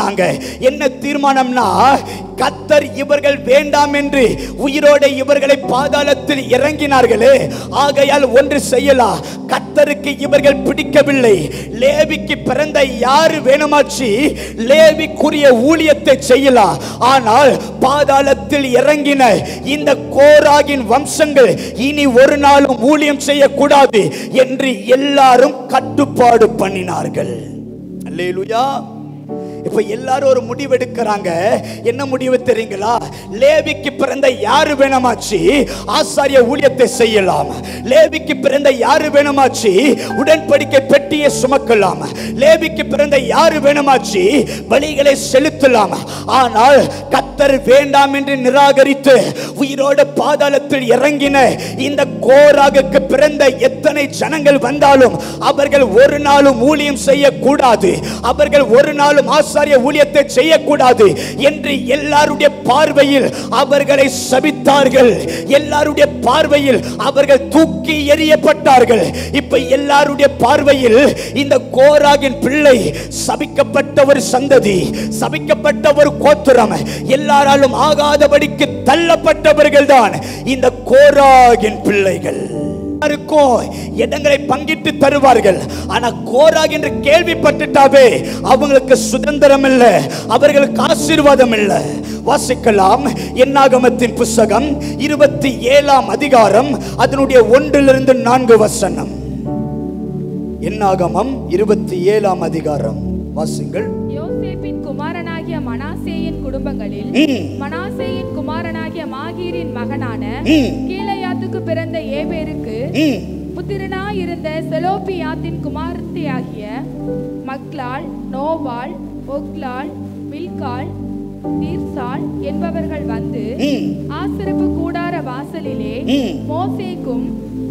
பண்ணாங்க என்ன தீர்மானம்னா கத்தர் இவர்கள் வேண்டாம் என்று உயிரோட இவர்களை பாதாளத்தில் இறங்கினார்களே ஆகையால் ஒன்று செய்யலாம் கத்தருக்கு இவர்கள் பிடிக்கவில்லை லேவிக்கு பிறந்த யாரு வேணுமாச்சு லேவிக்குரிய ஊழியத்தை செய்யலாம் ஆனால் பாதாளத்தில் இறங்கின இந்த கோராகின் வம்சங்கள் இனி ஒரு நாளும் ஊழியம் செய்யக்கூடாது என்று எல்லாரும் கட்டுப்பாடு பண்ணினார்கள் அல்லேலூயா இப்ப எல்லாரும் ஒரு முடிவு எடுக்கிறாங்க என்ன முடிவு தெரியுங்களா லேவிக்கு பிறந்த யாரு வேணுமாச்சு ஆசாரிய ஊழியத்தை செய்யலாம் லேவிக்கு பிறந்த யாரு வேணுமாச்சு உடன்படிக்கை பெட்டியை சுமக்கலாம் லேவிக்கு பிறந்த யாரு வேணுமாச்சு பலிகளை செலுத்தலாம் ஆனால் கத்தர் வேண்டாம் என்று நிராகரித்து உயிரோட பாதாளத்தில் இறங்கின இந்த கோராகுக்கு பிறந்த எத்தனை ஜனங்கள் வந்தாலும் அவர்கள் ஒரு நாளும் ஊழியம் செய்யக்கூடாது அவர்கள் ஒரு நாளும் ஆசாரிய ஊழியத்தை செய்யக்கூடாது என்று எல்லாருடைய பார்வையில் அவர்களை சபித்தார்கள் எல்லாருடைய பார்வையில் அவர்கள் தூக்கி எறியப்பட்டார்கள் இப்ப எல்லாருடைய பார்வையில் இந்த கோராகின் பிள்ளை சபிக்கப்பட்ட ஒரு சந்ததி சபிக்கப்பட்ட ஒரு கோத்திரம் எல்லாராலும் ஆகாதபடிக்கு தள்ளப்பட்டவர்கள் தான் இந்த கோராகின் பிள்ளைகள் எல்லாருக்கும் இடங்களை பங்கிட்டு தருவார்கள் ஆனா கோராக் என்று கேள்விப்பட்டுட்டாவே அவங்களுக்கு சுதந்திரம் இல்லை அவர்களுக்கு ஆசீர்வாதம் இல்லை வாசிக்கலாம் என்னாகமத்தின் புஸ்தகம் இருபத்தி ஏழாம் அதிகாரம் அதனுடைய ஒன்றிலிருந்து நான்கு வசனம் என்னாகமம் இருபத்தி ஏழாம் அதிகாரம் வாசிங்கள் யோசேப்பின் குமாரனாகிய மனாசேயின் குடும்பங்களில் ம். மனாசேயின் குமாரனாகிய மாகீரின் மகனான ம். கீலேயாத்துக்கு பிறந்த ஏபேருக்கு ம், புத்திரனாயிருந்த செலோப்பியாத்தின் குமாரத்தியாகிய மக்லாள் நோவாள் ஒக்லாள் மில்காள் தீர்சாள் என்பவர்கள் வந்து ம், ஆசரிப்பு கூடார வாசலிலே ம். மோசேக்கும்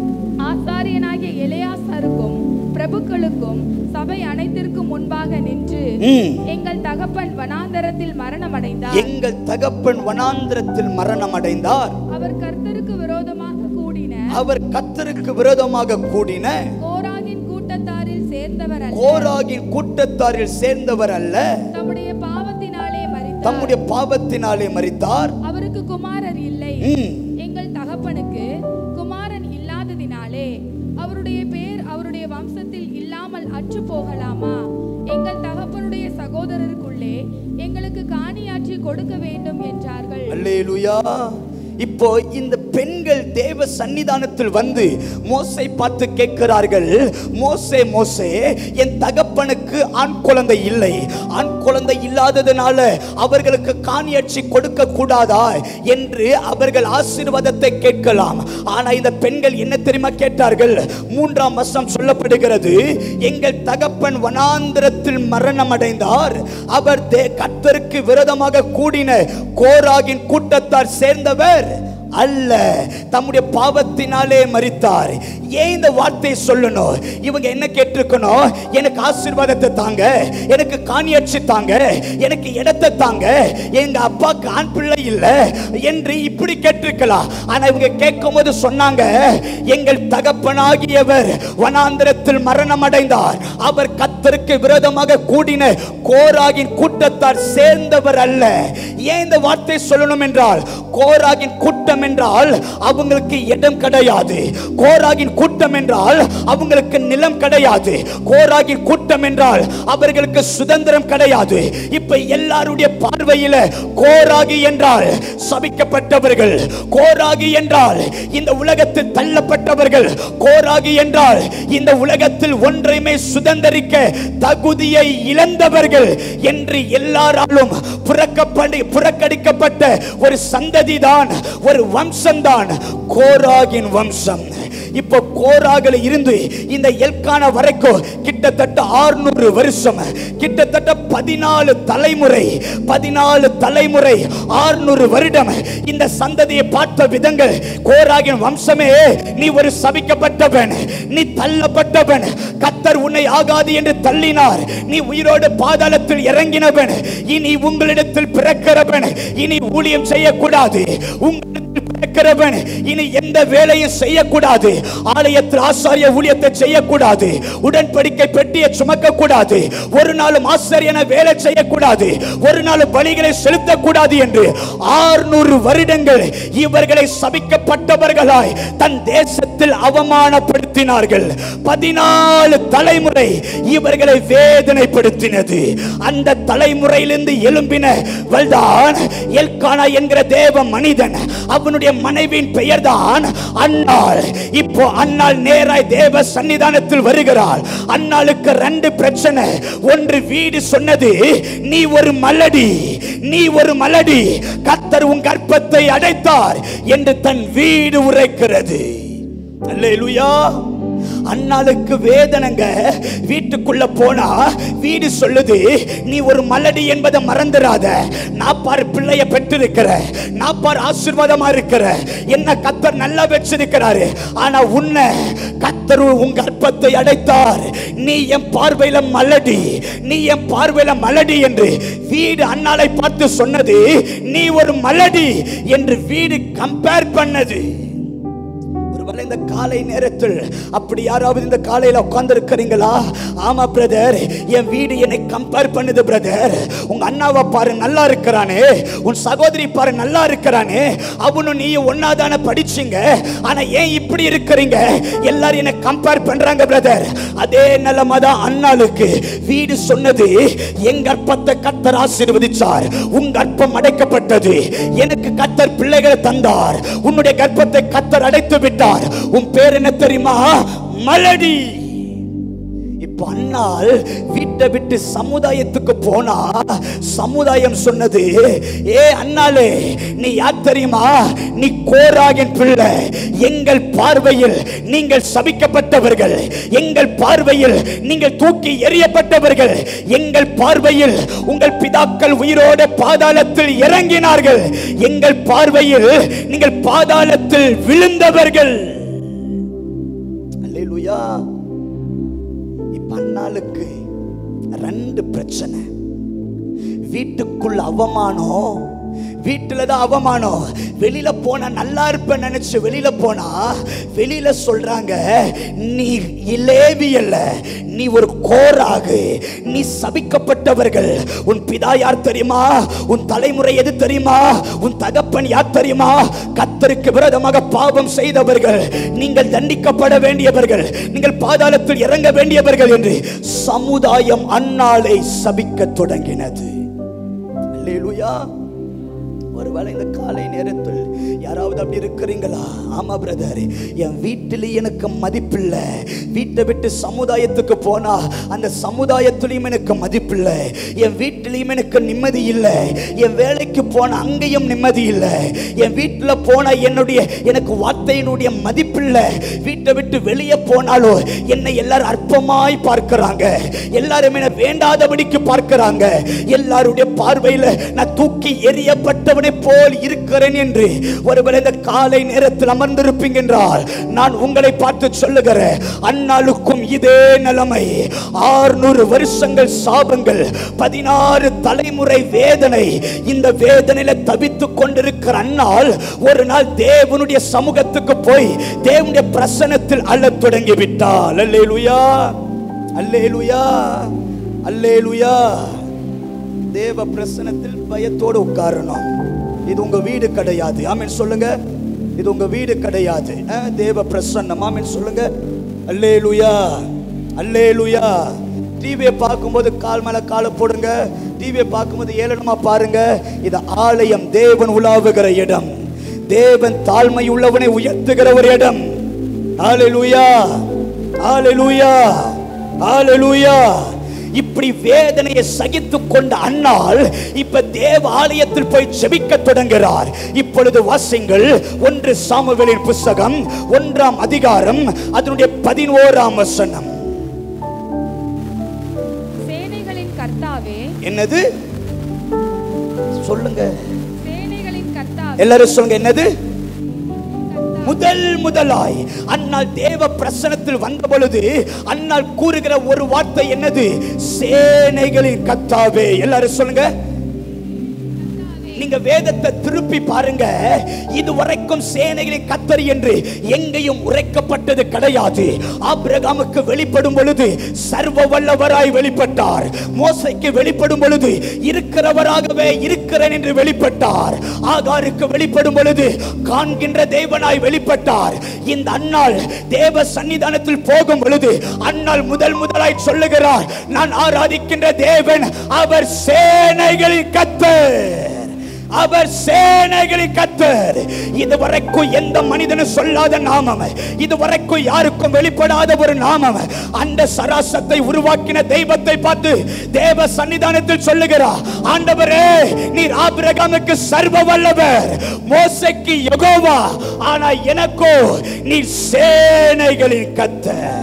ஆசாரியனாகிய எலையாசாருக்கும் பிரபுக்களுக்கும் சபை அனைத்திற்கும் முன்பாக நின்று ம். எங்கள் தகப்பன் வனாந்தரத்தில் மரணமடைந்தார் எங்கள் தகப்பன் வனாந்திரத்தில் மரணம் அடைந்தார் அவர் கர்த்தருக்கு விரோதமாக கூடின அவர் கத்தருக்கு விரோதமாக கூடின கோராகின் கூட்டத்தாரில் சேர்ந்தவர் அல்ல கோராகின் கூட்டத்தாரில் சேர்ந்தவர் அல்ல தம்முடைய பாவத்தினாலே மரித்தார் தம்முடைய பாவத்தினாலே மரித்தார் அவருக்கு குமாரர் இல்லை ம். எங்கள் தகப்பனுக்கு குமாரன் இல்லாததினாலே அவருடைய பேர் அவருடைய வம்சத்தில் இல்லாமல் அற்று போகலாமா எங்கள் தகப்பனுடைய சகோதரருக்குள்ளே எங்களுக்கு காணியாற்றி கொடுக்க வேண்டும் என்றார்கள் அல்லேலூயா இப்போ இந்த பெண்கள் தேவ சன்னிதானத்தில் வந்து மோசை பார்த்து கேட்கிறார்கள் மோசே மோசே என் தகப்பனுக்கு ஆண் குழந்தை இல்லை ஆண் குழந்தை இல்லாததுனால அவர்களுக்கு காணியாட்சி கொடுக்க கூடாதா என்று அவர்கள் ஆசீர்வாதத்தை கேட்கலாம் ஆனா இந்த பெண்கள் என்ன தெரியுமா கேட்டார்கள் மூன்றாம் வசம் சொல்லப்படுகிறது எங்கள் தகப்பன் வனாந்திரத்தில் மரணம் அடைந்தார் அவர் தே- கர்த்தருக்கு விரோதமாக கூடின கோராகின் கூட்டத்தார் சேர்ந்தவர் அல்ல தம்முடைய பாவத்தினாலே மரித்தார் ஏன் இந்த வார்த்தையை சொல்லணும் இவங்க என்ன கேட்டிருக்கணும் எனக்கு ஆசீர்வாதத்தை தாங்க எனக்கு காணியாட்சி தாங்க எனக்கு இடத்தை தாங்க எங்க அப்பாக்கு ஆண் பிள்ளை இல்லை என்று இப்படி கேட்டிருக்கலாம் ஆனா இவங்க கேட்கும் போது சொன்னாங்க எங்கள் தகப்பனாகியவர் வனாந்திரத்தில் மரணம் அடைந்தார் அவர் கத்தருக்கு விரோதமாக கூடின கோராகின் கூட்டத்தார் சேர்ந்தவர் அல்ல ஏன் இந்த வார்த்தை சொல்லணும் என்றால் கோராகின் கூட்டம் என்றால் அவங்களுக்கு இடம் கிடையாது கோராகின் கூட்டம் என்றால் அவங்களுக்கு நிலம் கிடையாது கோராகின் கூட்டம் என்றால் அவர்களுக்கு சுதந்திரம் கிடையாது இப்ப எல்லாருடைய பார்வையில கோராகி என்றால் சபிக்கப்பட்டவர்கள் கோராகி என்றால் இந்த உலகத்தில் தள்ளப்பட்டவர்கள் கோராகி என்றால் இந்த உலகத்தில் ஒன்றையுமே சுதந்திரிக்க தகுதியை இழந்தவர்கள் என்று எல்லாராலும் புறக்கப்படி புறக்கணிக்கப்பட்ட ஒரு சந்ததி தான் ஒரு வம்சம்தான் கோராகின் வம்சம் இப்போ கோராகில் இருந்து இந்த எல்கான வரைக்கும் கிட்டத்தட்ட 600 வருஷம் கிட்டத்தட்ட பதினாலு தலைமுறை பதினாலு தலைமுறை 600 வருடம் இந்த சந்ததியை பார்த்த விதங்கள் கோராகின் வம்சமே நீ ஒரு சபிக்கப்பட்டவன் நீ தள்ளப்பட்டவன் கத்தர் உன்னை ஆகாது என்று தள்ளினார் நீ உயிரோடு பாதாளத்தில் இறங்கினவன் இனி உங்களிடத்தில் பிறக்கிறவன் இனி ஊழியம் செய்யக்கூடாது உங்களிடத்தில் பிறக்க இருக்கிறவன் இனி எந்த வேலையும் செய்யக்கூடாது ஆலயத்தில் ஆசாரிய ஊழியத்தை செய்யக்கூடாது உடன்படிக்கை பெட்டியை சுமக்க கூடாது ஒரு நாளும் ஆசாரியன வேலை செய்யக்கூடாது ஒரு நாள் பலிகளை செலுத்தக்கூடாது என்று ஆறுநூறு வருடங்கள் இவர்களை சபிக்கப்பட்டவர்களாய் தன் தேசத்தில் அவமானப்படுத்தினார்கள் பதினாலு தலைமுறை இவர்களை வேதனைப்படுத்தினது அந்த தலைமுறையிலிருந்து எழும்பின வல்தான் எல்கானா என்கிற தேவ மனிதன் அவனுடைய மனைவியின் பெயர்தான் அன்னாள் இப்போ அன்னாள் நேராய் தேவ சன்னிதானத்தில் வருகிறாள் அன்னாளுக்கு ரெண்டு பிரச்சனை ஒன்று வீடு சொன்னது நீ ஒரு மலடி நீ ஒரு மலடி கத்தர் உன் கர்ப்பத்தை அடைத்தார் என்று தன் வீடு உரைக்கிறது அல்லேலூயா அண்ணாளுக்கு வேதனைங்க வீட்டுக்குள்ள போனா வீடு சொல்லுது நீ ஒரு மலடி என்பதை மறந்துடாத நான் பாரு பிள்ளைய பெற்றிருக்கிற நான் பாரு ஆசீர்வாதமா இருக்கிற என்ன கத்தர் நல்லா வச்சிருக்கிறாரு ஆனா உன்னை கத்தர் உன் கர்ப்பத்தை அடைத்தார் நீ என் பார்வையில மலடி நீ என் பார்வையில மலடி என்று வீடு அண்ணாளை பார்த்து சொன்னது நீ ஒரு மலடி என்று வீடு கம்பேர் பண்ணது ஒருவேளை இந்த காலை நேரத்தில் அப்படி யாராவது இந்த காலையில உட்கார்ந்து இருக்கிறீங்களா ஆமா பிரதர் என் வீடு என்னை கம்பேர் பண்ணுது பிரதர் உங்க அண்ணாவை பாரு நல்லா இருக்கிறானே உன் சகோதரி பாரு நல்லா இருக்கிறானே அவனும் நீ ஒன்னாதானே படிச்சீங்க ஆனா ஏன் இப்படி இருக்கிறீங்க எல்லாரும் என்னை கம்பேர் பண்றாங்க பிரதர் அதே நிலைமை தான் அண்ணாளுக்கு வீடு சொன்னது என் கர்ப்பத்தை கத்தர் ஆசீர்வதிச்சார் உன் கர்ப்பம் அடைக்கப்பட்டது எனக்கு கத்தர் பிள்ளைகளை தந்தார் உன்னுடைய கர்ப்பத்தை கத்தர் அடைத்து விட்டார் உன் பேர் என்ன தெரியுமா மலடி இப்ப அண்ணாள் வீட்டை விட்டு சமுதாயத்துக்கு போனா சமுதாயம் சொன்னது ஏ அண்ணாளே நீ யார் தெரியுமா நீ கோராகின் பிள்ளை எங்கள் பார்வையில் நீங்கள் சபிக்கப்பட்டவர்கள் எங்கள் பார்வையில் நீங்கள் தூக்கி எறியப்பட்டவர்கள் எங்கள் பார்வையில் உங்கள் பிதாக்கள் உயிரோட பாதாளத்தில் இறங்கினார்கள் எங்கள் பார்வையில் நீங்கள் பாதாளத்தில் விழுந்தவர்கள் அல்லேலூயா இப்ப அண்ணாளுக்கு ரெண்டு பிரச்சனை வீட்டுக்குள்ள அவமானம் வீட்டுல தான் அவமானம் வெளியில போனா நல்லா இருப்ப நினைச்சு வெளியில போனா வெளியில சொல்றாங்க நீ இலேவி அல்ல நீ ஒரு கோராகு நீ சபிக்கப்பட்டவர்கள் உன் பிதா யார் தெரியுமா உன் தலைமுறை எது தெரியுமா உன் தகப்பன் யார் தெரியுமா கத்தருக்கு விரோதமாக பாவம் செய்தவர்கள் நீங்கள் தண்டிக்கப்பட வேண்டியவர்கள் நீங்கள் பாதாளத்தில் இறங்க வேண்டியவர்கள் என்று சமுதாயம் அன்னாளை சபிக்க தொடங்கினது அல்லேலூயா ஒருவேளை இந்த காலை நேரத்தில் யாராவது அப்படி இருக்கிறீங்களா ஆமா பிரதர் என் வீட்டில் எனக்கு மதிப்பில்லை வீட்டை விட்டு சமுதாயத்துக்கு போனா அந்த சமுதாயத்திலையும் எனக்கு மதிப்பில்லை என் வீட்டிலையும் எனக்கு நிம்மதி இல்லை என் வேலைக்கு போன அங்கேயும் நிம்மதி இல்லை என் வீட்டில் போனா என்னுடைய எனக்கு வார்த்தையினுடைய மதிப்பில்லை வீட்டை விட்டு வெளியே போனாலும் என்னை எல்லாரும் அற்பமாய் பார்க்கிறாங்க எல்லாரும் என்னை வேண்டாதபடிக்கு பார்க்கிறாங்க எல்லாருடைய பார்வையில் நான் தூக்கி எறியப்பட்டவனை போல் இருக்கிறேன் என்று ஒருவேளை இந்த காலை நேரத்தில் அமர்ந்திருப்பீங்க என்றால் நான் உங்களை பார்த்து சொல்லுகிறேன் அந்நாளுக்கும் இதே நிலைமை ஆறுநூறு வருஷங்கள் சாபங்கள் பதினாறு தலைமுறை வேதனை இந்த வேதனையில தவித்துக் கொண்டிருக்கிற அந்நாள் ஒரு நாள் தேவனுடைய சமூகத்துக்கு போய் தேவனுடைய பிரசனத்தில் அள்ளத் தொடங்கி விட்டாள் அல்லேலுயா அல்லேலுயா அல்லேலுயா தேவ பிரசனத்தில் பயத்தோடு உட்காரணும் இது உங்க வீடு கிடையாது ஆமென் சொல்லுங்க இது உங்க வீடு கிடையாது அஹ், தேவ பிரசன்னம் ஆமென் சொல்லுங்க அல்லேலுயா அல்லேலுயா டிவியை பார்க்கும்போது கால் மேல காலை போடுங்க டிவியை பார்க்கும்போது ஏளனமா பாருங்க இது ஆலயம் தேவன் உலாவுகிற இடம் தேவன் தாழ்மை உள்ளவனை உயர்த்துகிற ஒரு இடம் ஹalleluya ஹalleluya ஹalleluya இப்படி வேதனையை சகித்து கொண்ட அண்ணால் இப்ப தேவ ஆலயத்தில் போய் ஜெபிக்க தொடங்குகிறார் இப்பொழுது வாசிங்கள் ஒன்று சாமுவேலின் புஸ்தகம் ஒன்றாம் அதிகாரம் அதனுடைய பதினோராம் வசனம் சேனைகளின் கர்த்தாவே என்னது சொல்லுங்க சேனைகளின் கர்த்தாவே எல்லாரும் சொல்லுங்க என்னது கர்த்தாவே, முதல் முதலாய் அன்னால் தேவ பிரசனத்தில் வந்த பொழுது அன்னால் கூறுகிற ஒரு வார்த்தை என்னது சேனைகளின் கத்தாவே எல்லாரும் சொல்லுங்க நீங்க வேதத்தை திருப்பி பாருங்க இதுவரைக்கும் சேனைகளின் கத்தர் என்று எங்கேயும் உரைக்கப்பட்டது கிடையாது ஆபிரகாமுக்கு வெளிப்படும் பொழுது சர்வ வல்லவராய் வெளிப்பட்டார் மோசைக்கு வெளிப்படும் பொழுது இருக்கிறவராகவே இருக்கிறேன் என்று வெளிப்பட்டார் ஆகாருக்கு வெளிப்படும் பொழுது காண்கின்ற தேவனாய் வெளிப்பட்டார் இந்த அன்னாள் தேவ சன்னிதானத்தில் போகும் பொழுது அன்னாள் முதல் முதலாய் சொல்லுகிறார் நான் ஆராதிக்கின்ற தேவன் அவர் சேனைகளின் கத்தர் அவர் சேனைகளின் கத்தர் இதுவரைக்கும் எந்த மனிதனும் சொல்லாத நாமம் இதுவரைக்கும் யாருக்கும் வெளிப்படாத ஒரு நாமம் அந்த சராசத்தை உருவாக்கின தெய்வத்தை பார்த்து தேவ சன்னிதானத்தில் சொல்லுகிறார் ஆண்டவரே நீர் ஆபிரகாமுக்கு சர்வ வல்லவர் மோசைக்கு யெகோவா ஆனா எனக்கோ நீர் சேனைகளின் கத்தர்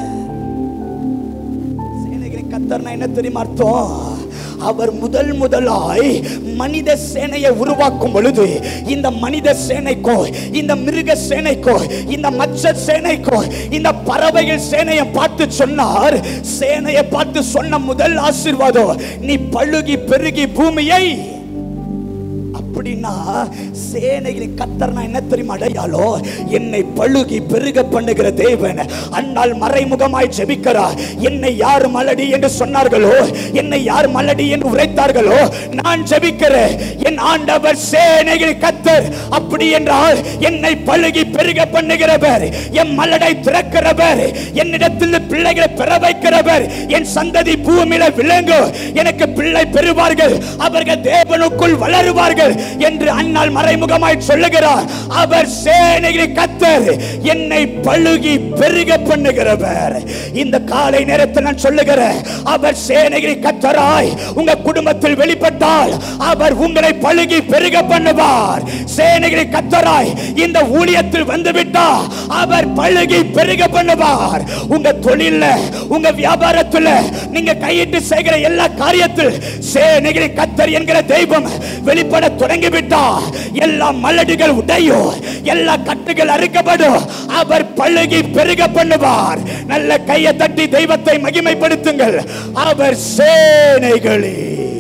சேனைகளின் கத்தர்னா என்ன தெரியுமா அர்த்தம் அவர் முதல் முதலாய் மனித சேனையை உருவாக்கும் பொழுது இந்த மனித சேனைக்கோ இந்த மிருக சேனைக்கோ இந்த மச்ச சேனைக்கோ இந்த பறவைகள் சேனையை பார்த்து சொன்னார் சேனையை பார்த்து சொன்ன முதல் ஆசீர்வாதம் நீ பழுகி பெருகி பூமியை அப்படின்னா சேனைகளின் கத்தர்னா என்ன தெரியுமா அடையாளம் என்னை பழுகி பெருக பண்ணுகிற தேவன் அன்னால் மறைமுகமாய் ஜெபிக்கிறார் என்னை யார் மலடி என்று சொன்னார்களோ என்னை யார் மலடி என்று உரைத்தார்களோ நான் ஜெபிக்கிறேன் என் ஆண்டவர் சேனைகளின் கத்தர் அப்படி என்றால் என்னை பழுகி பெருக பண்ணுகிறவர் என் மலடை திறக்கிறவர் என்னிடத்தில் பிள்ளைகளை பெற வைக்கிறவர் என் சந்ததி பூமியில விளங்கும் எனக்கு பிள்ளை பெறுவார்கள் அவர்கள் தேவனுக்குள் வளருவார்கள் என்று அன்னால் மறைமுகமாய் சொல்லுகிறார் அவர் சேனைகளை கத்தர் என்னை பழுகி பெருக பண்ணுகிறவர் இந்த காலை நேரத்தில் நான் சொல்லுகிறேன் அவர் சேனைகளை கத்தராய் உங்க குடும்பத்தில் வெளிப்பட்டால் அவர் உங்களை பழுகி பெருக பண்ணுவார் சேனைகளை கத்தராய் இந்த ஊழியத்தில் வந்துவிட்டா அவர் பழுகி பெருக பண்ணுவார் உங்க தொழில்ல உங்க வியாபாரத்துல நீங்க கையிட்டு செய்கிற எல்லா காரியத்தில் சேனைகளை கத்தர் என்கிற தெய்வம் வெளிப்பட தொடங்கிவிட்டா எல்லா மலடுகள் உடையும் எல்லா கட்டுகள் அறுக்கப்படும் அவர் பழுகி பெருக பண்ணுவார் நல்ல கையை தட்டி தெய்வத்தை மகிமைப்படுத்துங்கள் அவர் சேனைகளே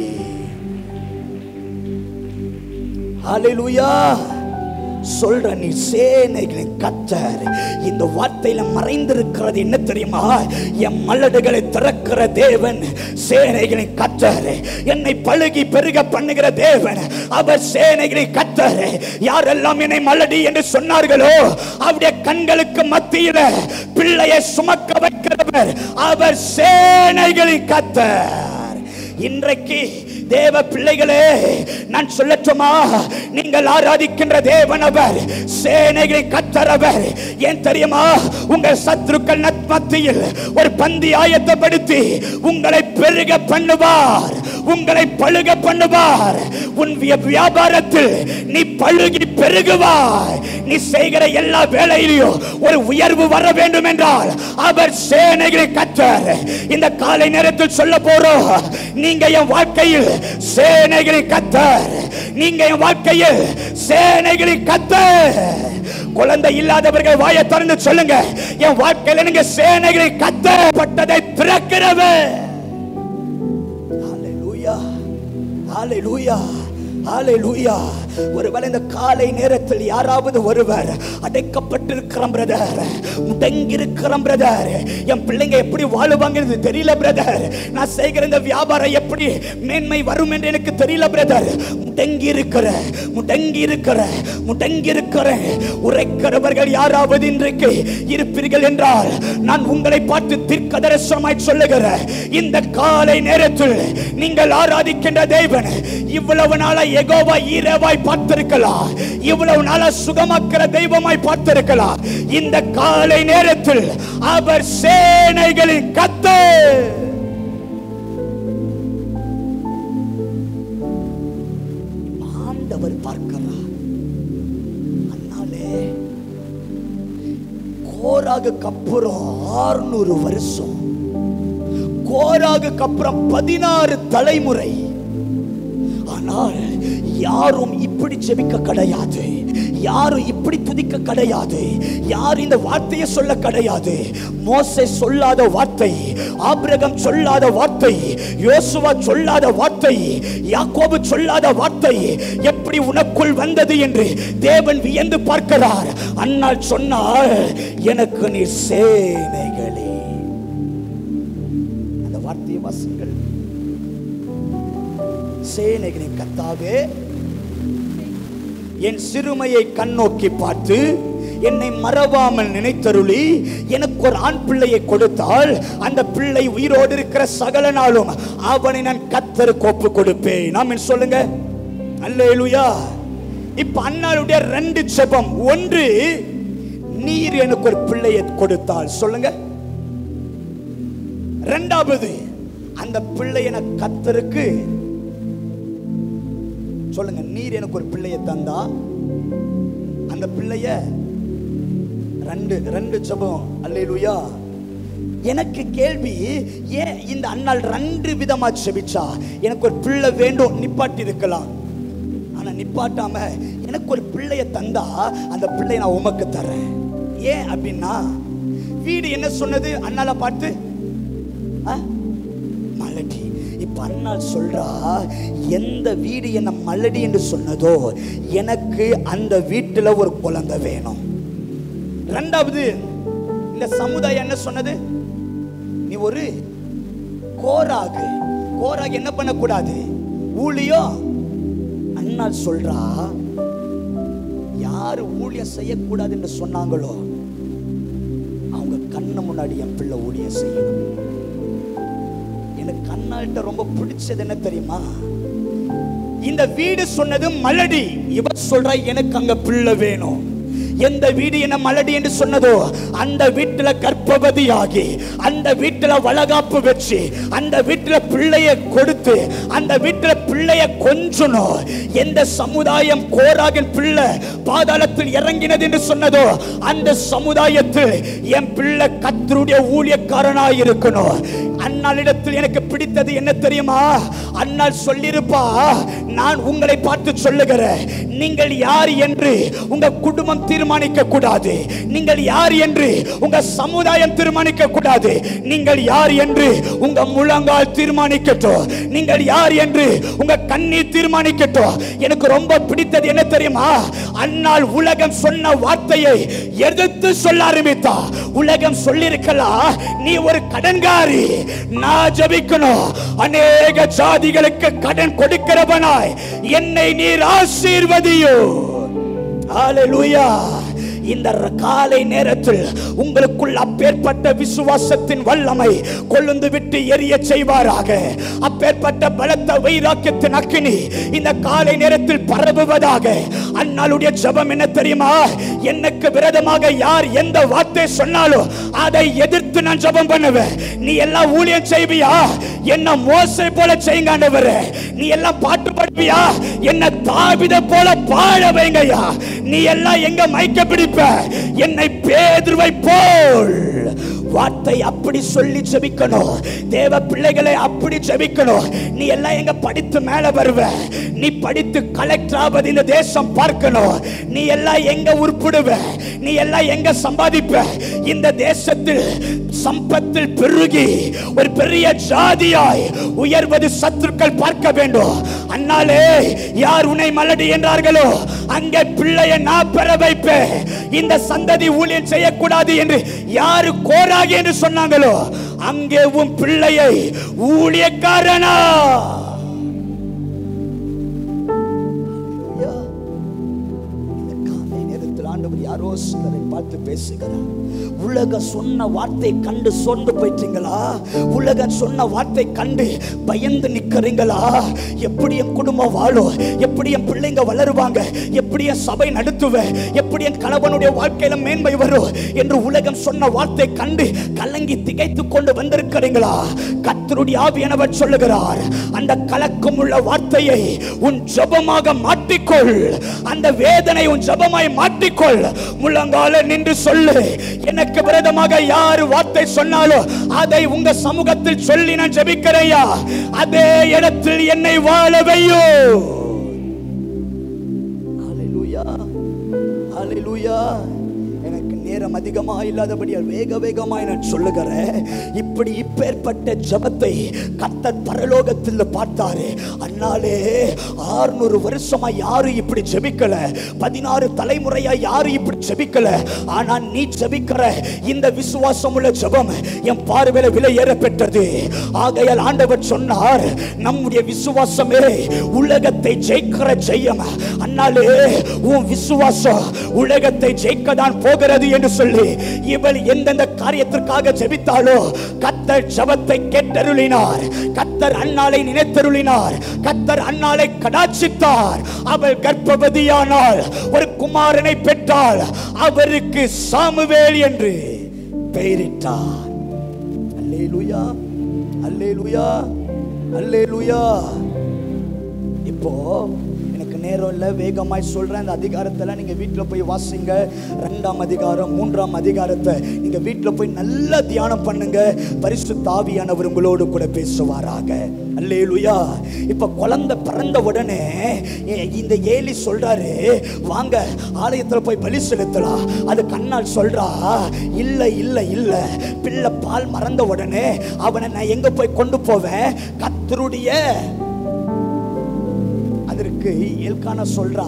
ஹalleluya சொல்ற நீ சேனைகளின் கத்தர் இந்த வார்த்தையில மறைந்திருக்கிறது என்ன தெரியுமா என் மலடுகளை திறக்கிற தேவன் சேனைகளின் கத்தர் என்னை பழுகி பெருக பண்ணுகிற தேவன் அவர் சேனைகளின் கத்தர் யாரெல்லாம் என்னை மலடி என்று சொன்னார்களோ அவருடைய கண்களுக்கு மத்தியில பிள்ளையை சுமக்க வைக்கிறவர் அவர் சேனைகளின் கத்தர் இன்றைக்கு தேவ பிள்ளைகளே நான் சொல்லட்டுமா நீங்கள் ஆராதிக்கின்ற தேவன் அவர் சேனைகளை கத்தரவர் ஏன் தெரியுமா உங்கள் சத்துருக்கள் நத் மத்தியில் ஒரு பந்தி ஆயத்தப்படுத்தி உங்களை பெருக பண்ணுவார் உங்களை பழுக பண்ணுவார் உன் விய- வியாபாரத்தில் நீ பழுகி பெருகுவார் நீ செய்கிற எல்லா வேலையிலையும் ஒரு உயர்வு வர வேண்டும் என்றால் அவர் சேனைகளை கத்தர் இந்த காலை நேரத்தில் சொல்ல போறோம் நீங்க என் வாழ்க்கையில் சேனைகளை கத்தர் நீங்க என் வாழ்க்கையில் சேனைகளை கத்தர் குழந்தை இல்லாதவர்கள் வாயை திறந்து சொல்லுங்க என் வாழ்க்கையில நீங்க சேனைகளை கத்தப்பட்டதை திறக்கிறவர் ஹalleluya ஹalleluya ஹalleluya ஒருவேளை இந்த காலை நேரத்தில் யாராவது ஒருவர் அடைக்கப்பட்டிருக்கிற பிரதர் முடங்கியிருக்கிற பிரதர் என் பிள்ளைங்க எப்படி வாழுவாங்கிறது தெரியல பிரதர் நான் செய்கிற இந்த வியாபாரம் எப்படி மேன்மை வரும் என்று எனக்கு தெரியல பிரதர் முடங்கி இருக்கிற முடங்கி இருக்கிற முடங்கி இருக்கிற உரைக்கிறவர்கள் யாராவது இன்றைக்கு இருப்பீர்கள் என்றால் நான் உங்களை பார்த்து தீர்க்கதரிசனமாய் சொல்லுகிறேன் இந்த காலை நேரத்தில் நீங்கள் ஆராதிக்கின்ற தேவன் இவ்வளவு நாளா எகோவா ஈரவாய் பார்த்திருக்கலாம் இவ்வளவு நாளா சுகமாக்கிற தெய்வமாய் பார்த்திருக்கலாம் இந்த காலை நேரத்தில் அவர் சேனைகளின் கத்து ஆண்டவர் பார்க்கிறார் அண்ணாலே கோராகுக்கு அப்புறம் ஆறுநூறு வருஷம் கோராகுக்கு அப்புறம் பதினாறு தலைமுறை ஆனால் யாரும் இப்படி ஜெபிக்க கிடையாது யாரும் இப்படி துதிக்க கிடையாது யாரும் இந்த வார்த்தையை சொல்ல கிடையாது மோசே சொல்லாத வார்த்தை ஆபிரகம் சொல்லாத வார்த்தை யோசுவா சொல்லாத வார்த்தை யாக்கோபு சொல்லாத வார்த்தை எப்படி எப்படி உனக்குள் வந்தது என்று தேவன் வியந்து பார்க்கிறார் அன்னாள் சொன்னாள் எனக்கு நீ சேனைகளே அந்த வார்த்தையை வாசிங்கள் சேனைகளை கத்தாவே என் சிறுமையை கண்ணோக்கி பார்த்து என்னை மறவாமல் நினைத்தருளி எனக்கு ஒரு ஆண் பிள்ளையை கொடுத்தால் அந்த பிள்ளை உயிரோடு இருக்கிற சகல நாளும் அவனை நான் கத்தருக்கு ஒப்பு கொடுப்பேன் ஆமென் சொல்லுங்க அல்லேலூயா இப்ப அண்ணாளுடைய ரெண்டு ஜெபம் ஒன்று நீர் எனக்கு ஒரு பிள்ளையை கொடுத்தால் சொல்லுங்க ரெண்டாவது அந்த பிள்ளை என கத்தருக்கு சொல்லுங்க நீர் எனக்கு ஒரு பிள்ளையை தந்தா அந்த பிள்ளைய ரெண்டு ரெண்டு ஜெபம் அல்லேலூயா எனக்கு கேள்வி ஏன் இந்த அண்ணாள் ரெண்டு விதமா செபிச்சா எனக்கு ஒரு பிள்ளை வேண்டும் நிப்பாட்டி இருக்கலாம் ஆனா நிப்பாட்டாம எனக்கு ஒரு பிள்ளைய தந்தா அந்த பிள்ளைய நான் உமக்கு தரேன் ஏன் அப்படின்னா வீடு என்ன சொன்னது அண்ணால பார்த்து ஆ? மலடி இப்ப அண்ணாள் சொல்றா எந்த வீடு என்ன மலடி என்று சொன்னதோ எனக்கு அந்த வீட்டுல ஒரு குழந்தை வேணும் ரெண்டாவது இந்த சமுதாயம் என்ன சொன்னது நீ ஒரு கோராகு கோராகு என்ன பண்ணக்கூடாது ஊழியம் அண்ணாள் சொல்றா யாரு ஊழியம் செய்யக்கூடாது என்று சொன்னாங்களோ அவங்க கண்ணு முன்னாடி என் பிள்ளை ஊழியம் செய்யணும் எனக்கு அண்ணாள்கிட்ட ரொம்ப பிடிச்சது என்ன தெரியுமா இந்த வீடு சொன்னது மலடி இவ சொல்ற எனக்கு அங்க பிள்ளை வேணும் எந்த வீடு என்ன மலடி என்று சொன்னதோ அந்த வீட்டுல கர்ப்பவதியாகி அந்த வீட்டுல வளகாப்பு வச்சு அந்த வீட்டுல பிள்ளைய கொடுத்து அந்த வீட்டுல பிள்ளைய கொஞ்சணும் எந்த சமுதாயம் கோராகின் பிள்ளை பாதாளத்தில் இறங்கினது என்று சொன்னதோ அந்த சமுதாயத்தில் என் பிள்ளை கத்தருடைய ஊழியக்காரனாய் இருக்கணும் அண்ணாளிடத்தில் எனக்கு பிடித்தது என்ன தெரியுமா அண்ணாள் சொல்லியிருப்பா நான் உங்களை பார்த்து சொல்லுகிறேன் நீங்கள் யார் என்று உங்க குடும்பம் தீர்மானிக்க கூடாது நீங்கள் யார் என்று உங்க சமுதாயம் தீர்மானிக்க கூடாது நீங்கள் யார் என்று உங்க முழங்கால் தீர்மானிக்கட்டும் நீங்கள் யார் என்று உங்க கண்ணீர் தீர்மானிக்கட்டும் எனக்கு ரொம்ப பிடித்தது என்ன தெரியுமா அண்ணாள் உலகம் சொன்ன வார்த்தையை எதிர்த்து சொல்ல ஆரம்பித்தா உலகம் சொல்லிருக்கலாம் நீ ஒரு கடன்காரி நான் ஜபிக்கணும் அநேக ஜாதிகளுக்கு கடன் கொடுக்கிறவனாய் என்னை நீர் ஆசீர்வதியோ ஹalleluya இந்த ர- காலை நேரத்தில் உங்களுக்குள் அப்பேற்பட்ட விசுவாசத்தின் வல்லமை கொழுந்து விட்டு எரிய செய்வாராக அப்பேற்பட்ட பலத்த வைராக்கியத்தின் அக்கினி இந்த காலை நேரத்தில் பரவுவதாக அண்ணாளுடைய ஜெபம் என்ன தெரியுமா எனக்கு விரதமாக யார் எந்த வார்த்தை சொன்னாலும் அதை எதிர்த்து நான் ஜெபம் பண்ணுவேன் நீ எல்லாம் ஊழியம் செய்வியா என்ன மோசை போல செய்யுங்க ஆண்டவரே நீ எல்லாம் பாட்டு பாடுவியா என்ன தாவித போல பாட வைங்கய்யா நீ எல்லாம் எங்க மைக்க பிடிப்ப என்னை பேதுருவை போல் வார்த்தை அப்படி சொல்லி ஜெபிக்கணும் தேவ பிள்ளைகளை அப்படி ஜெபிக்கணும் நீ எல்லாம் எங்க படித்து மேல வருவ நீ படித்து கலெக்டர் ஆவது இந்த தேசம் பார்க்கணும் நீ எல்லாம் எங்க உருப்பிடுவ நீ எல்லாம் எங்க சம்பாதிப்ப இந்த தேசத்தில் சம்பத்தில் பெருகி ஒரு பெரிய ஜாதியாய் உயர்வது சத்துருக்கள் பார்க்க வேண்டும் அண்ணாலே யார் உன்னை மலடி என்றார்களோ அங்கே பிள்ளையை நான் பெற வைப்பேன் இந்த சந்ததி ஊழியம் செய்யக்கூடாது என்று யாரு கோராகி என்று சொன்னாங்களோ அங்கே உன் பிள்ளையை ஊழியக்காரனா இந்த காலை நேரத்தில் ஆண்டவர் யாரோ சிலரை பார்த்து பேசுகிறார் உலக சொன்ன வார்த்தை கண்டு சோர்ந்து போயிட்டீங்களா உலக சொன்ன வார்த்தை கண்டு பயந்து நிக்கிறீங்களா எப்படி என் குடும்பம் வாழும் எப்படி என் பிள்ளைங்க வளருவாங்க எப்படி என் சபை நடத்துவேன் எப்படி என் கணவனுடைய வாழ்க்கையில மேன்மை வரும் என்று உலகம் சொன்ன வார்த்தை கண்டு கலங்கி திகைத்து கொண்டு வந்திருக்கிறீங்களா கத்தருடைய ஆவியானவர் சொல்லுகிறார் அந்த கலக்கம் உள்ள வார்த்தையை உன் ஜெபமாக மாற்றிக்கொள் அந்த வேதனை உன் ஜெபமாய் மாற்றிக்கொள் முழங்கால நின்று சொல்லு எனக்கு விரதமாக யார் வார்த்தை சொன்னாலும் அதை உங்க சமூகத்தில் சொல்லி நான் ஜெபிக்கிறேயா அதே இடத்தில் என்னை வாழ வையோ ஹalleluya ஹalleluya எனக்கு நேரம் அதிகமா இல்லாதபடியால் வேக வேகமாய் நான் சொல்லுகிறேன் இப்படி இப்பேற்பட்ட ஜபத்தை கத்தர் பரலோகத்தில் பார்த்தாரு அண்ணாலே ஆறுநூறு வருஷமா யாரும் இப்படி ஜெபிக்கல பதினாறு தலைமுறையா யாரும் இப்படி ஜெபிக்கல ஆனா நீ ஜெபிக்கிற இந்த விசுவாசம் உள்ள ஜெபம் என் பார்வையில விலை ஏற பெற்றது ஆகையால் ஆண்டவர் சொன்னார் நம்முடைய விசுவாசமே உலகத்தை ஜெயிக்கிற ஜெயம் அண்ணாலே உன் விசுவாசம் உலகத்தை ஜெயிக்க தான் போகிறது என்று சொல்லி இவள் எந்தெந்த காரியத்திற்காக ஜெபித்தாளோ கத்தர் ஜபத்தை கேட்டருளினார் கத்தர் அண்ணாளை நினைத்தருளினார் கத்தர் அண்ணாளை கடாட்சித்தார் அவள் கர்ப்பவதியானால் ஒரு குமாரனை பெற்றாள் அவருக்கு சாமுவேல் என்று பெயரிட்டார் அல்லேலூயா அல்லேலூயா அல்லேலூயா இப்போ எனக்கு நேரம் இல்லை வேகமாய் சொல்றேன் அந்த அதிகாரத்தில் நீங்க வீட்டில் போய் வாசிங்க ரெண்டாம் அதிகாரம் மூன்றாம் அதிகாரத்தை நீங்க வீட்டில் போய் நல்லா தியானம் பண்ணுங்க பரிசு தாவியானவர் உங்களோடு கூட பேசுவாராக அல்லேலுயா இப்ப குழந்தை பிறந்த உடனே எ- இந்த ஏலி சொல்றாரு வாங்க ஆலயத்துல போய் பலி செலுத்தலாம் அது கண்ணால் சொல்றா இல்ல இல்ல இல்ல பிள்ளை பால் மறந்த உடனே அவனை நான் எங்க போய் கொண்டு போவேன் கத்தருடைய அதற்கு எல்கான சொல்றா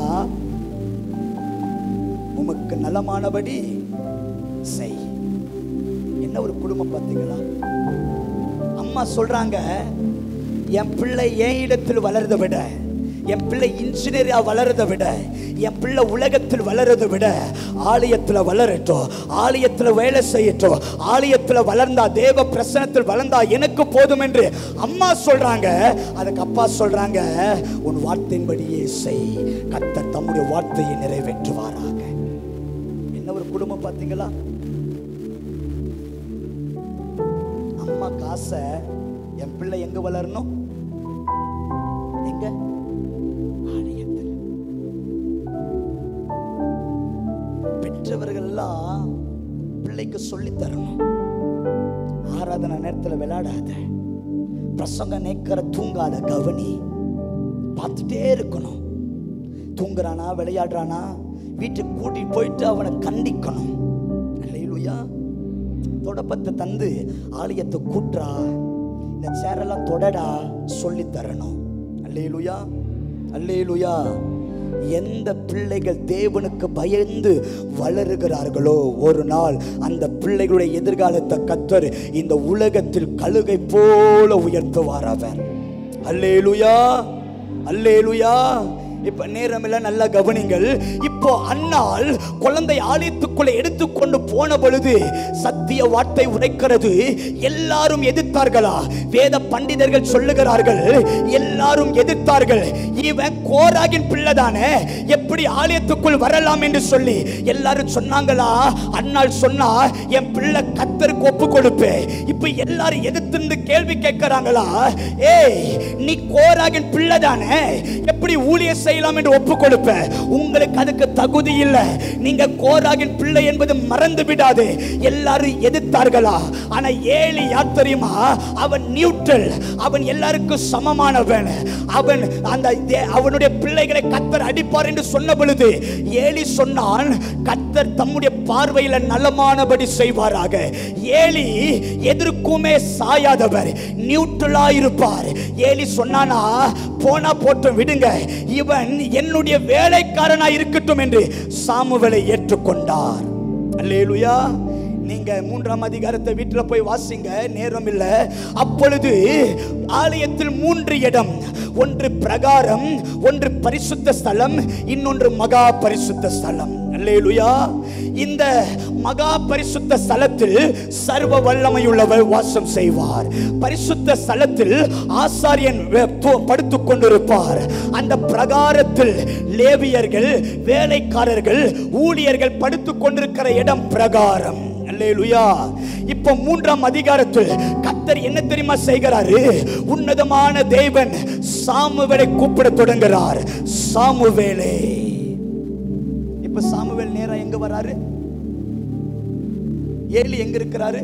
உமக்கு நலமானபடி செய் என்ன ஒரு குடும்பம் பார்த்தீங்களா அம்மா சொல்றாங்க என் பிள்ளை என் இடத்தில் வளர்றதை விட என் பிள்ளை இன்ஜினியரா வளர்றதை விட என் பிள்ளை உலகத்தில் வளர்றதை விட ஆலயத்தில் வளரட்டும் ஆலயத்தில் வேலை செய்யட்டும் ஆலயத்தில் வளர்ந்தா தேவ பிரசனத்தில் வளர்ந்தா எனக்கு போதும் என்று அம்மா சொல்றாங்க அதுக்கு அப்பா சொல்றாங்க உன் வார்த்தையின்படியே செய் கத்த தம்முடைய வார்த்தையை நிறைவேற்றுவாராக என்ன ஒரு குடும்பம் பார்த்தீங்களா அம்மா காசை என் பிள்ளை எங்க வளரணும் எங்க ஆலயத்தில் பெற்றவர்கள் எல்லாம் பிள்ளைக்கு சொல்லி தரணும் ஆராதனை நேரத்தில் விளையாடாத பிரசங்க நேக்கிற தூங்காத கவனி பார்த்துட்டே இருக்கணும் தூங்குறானா விளையாடுறானா வீட்டுக்கு கூட்டிட்டு போயிட்டு அவனை கண்டிக்கணும் அல்லேலூயா தொடப்பத்தை தந்து ஆலயத்தை கூட்டுறா இந்த சேரெல்லாம் தொடடா சொல்லி தரணும் அல்லேலுயா அல்லேலுயா எந்த பிள்ளைகள் தேவனுக்கு பயந்து வளருகிறார்களோ ஒரு நாள் அந்த பிள்ளைகளுடைய எதிர்காலத்தை கத்தர் இந்த உலகத்தில் கழுகை போல உயர்த்துவார் அவர் அல்லேலுயா அல்லேலுயா இப்ப நேரமில்ல நல்லா கவனிங்கள் இப்போ அன்னாள் குழந்தை ஆலயத்துக்குள்ள எடுத்துக்கொண்டு போன பொழுது சத்திய வார்த்தை உரைக்கிறது எல்லாரும் எதிர்த்தார்களா வேத பண்டிதர்கள் சொல்லுகிறார்கள் எல்லாரும் எதிர்த்தார்கள் இவன் கோராகின் பிள்ளைதானே எப்படி ஆலயத்துக்குள் வரலாம் என்று சொல்லி எல்லாரும் சொன்னாங்களா அன்னாள் சொன்னா என் பிள்ளை கத்தருக்கு ஒப்பு கொடுப்பேன் இப்ப எல்லாரும் எதிர்த்து கேள்வி கேட்கிறாங்களா ஏய் நீ கோராகின் பிள்ளை தானே எப்படி ஊழிய செய்யலாம் என்று ஒப்பு கொடுப்ப உங்களுக்கு அதுக்கு தகுதி இல்லை நீங்க கோராகின் பிள்ளை என்பது மறந்து விடாது எல்லாரும் எதிர்த்தார்களா ஆனா ஏழி யார் தெரியுமா அவன் நியூட்ரல் அவன் எல்லாருக்கும் சமமானவன் அவன் அந்த தே- அவனுடைய பிள்ளைகளை கத்தர் அடிப்பார் என்று சொன்ன பொழுது ஏலி சொன்னான் கத்தர் தம்முடைய பார்வையில நலமானபடி செய்வாராக ஏலி எதற்குமே சாயாதவர் நியூட்ரலா இருப்பார் ஏலி சொன்னானா போனா போட்டும் விடுங்க இவன் என்னுடைய வேலைக்காரனா இருக்கட்டும் என்று சாமுவேலை ஏற்றுக்கொண்டார் அல்லேலூயா நீங்க மூன்றாம் அதிகாரத்தை வீட்டுல போய் வாசிங்க நேரம் இல்ல அப்பொழுது ஆலயத்தில் மூன்று இடம் ஒன்று பிரகாரம் ஒன்று பரிசுத்த ஸ்தலம் இன்னொன்று மகா பரிசுத்த ஸ்தலம் அல்லேலூயா இந்த மகா பரிசுத்த ஸ்தலத்தில் சர்வ வல்லமையுள்ளவர் வாசம் செய்வார் பரிசுத்த ஸ்தலத்தில் ஆசாரியன் வே- து- படுத்துக் கொண்டிருப்பார் அந்த பிரகாரத்தில் லேவியர்கள் வேலைக்காரர்கள் ஊழியர்கள் படுத்துக் கொண்டிருக்கிற இடம் பிரகாரம் அல்லேலூயா இப்போ மூன்றாம் அதிகாரத்தில் கத்தர் என்ன தெரியுமா செய்கிறாரு உன்னதமான தேவன் சாமுவேலை கூப்பிட தொடங்குகிறார் சாமுவேலே இப்ப சாமுவேல் நேரா எங்க வராரு ஏலி எங்க இருக்கிறாரு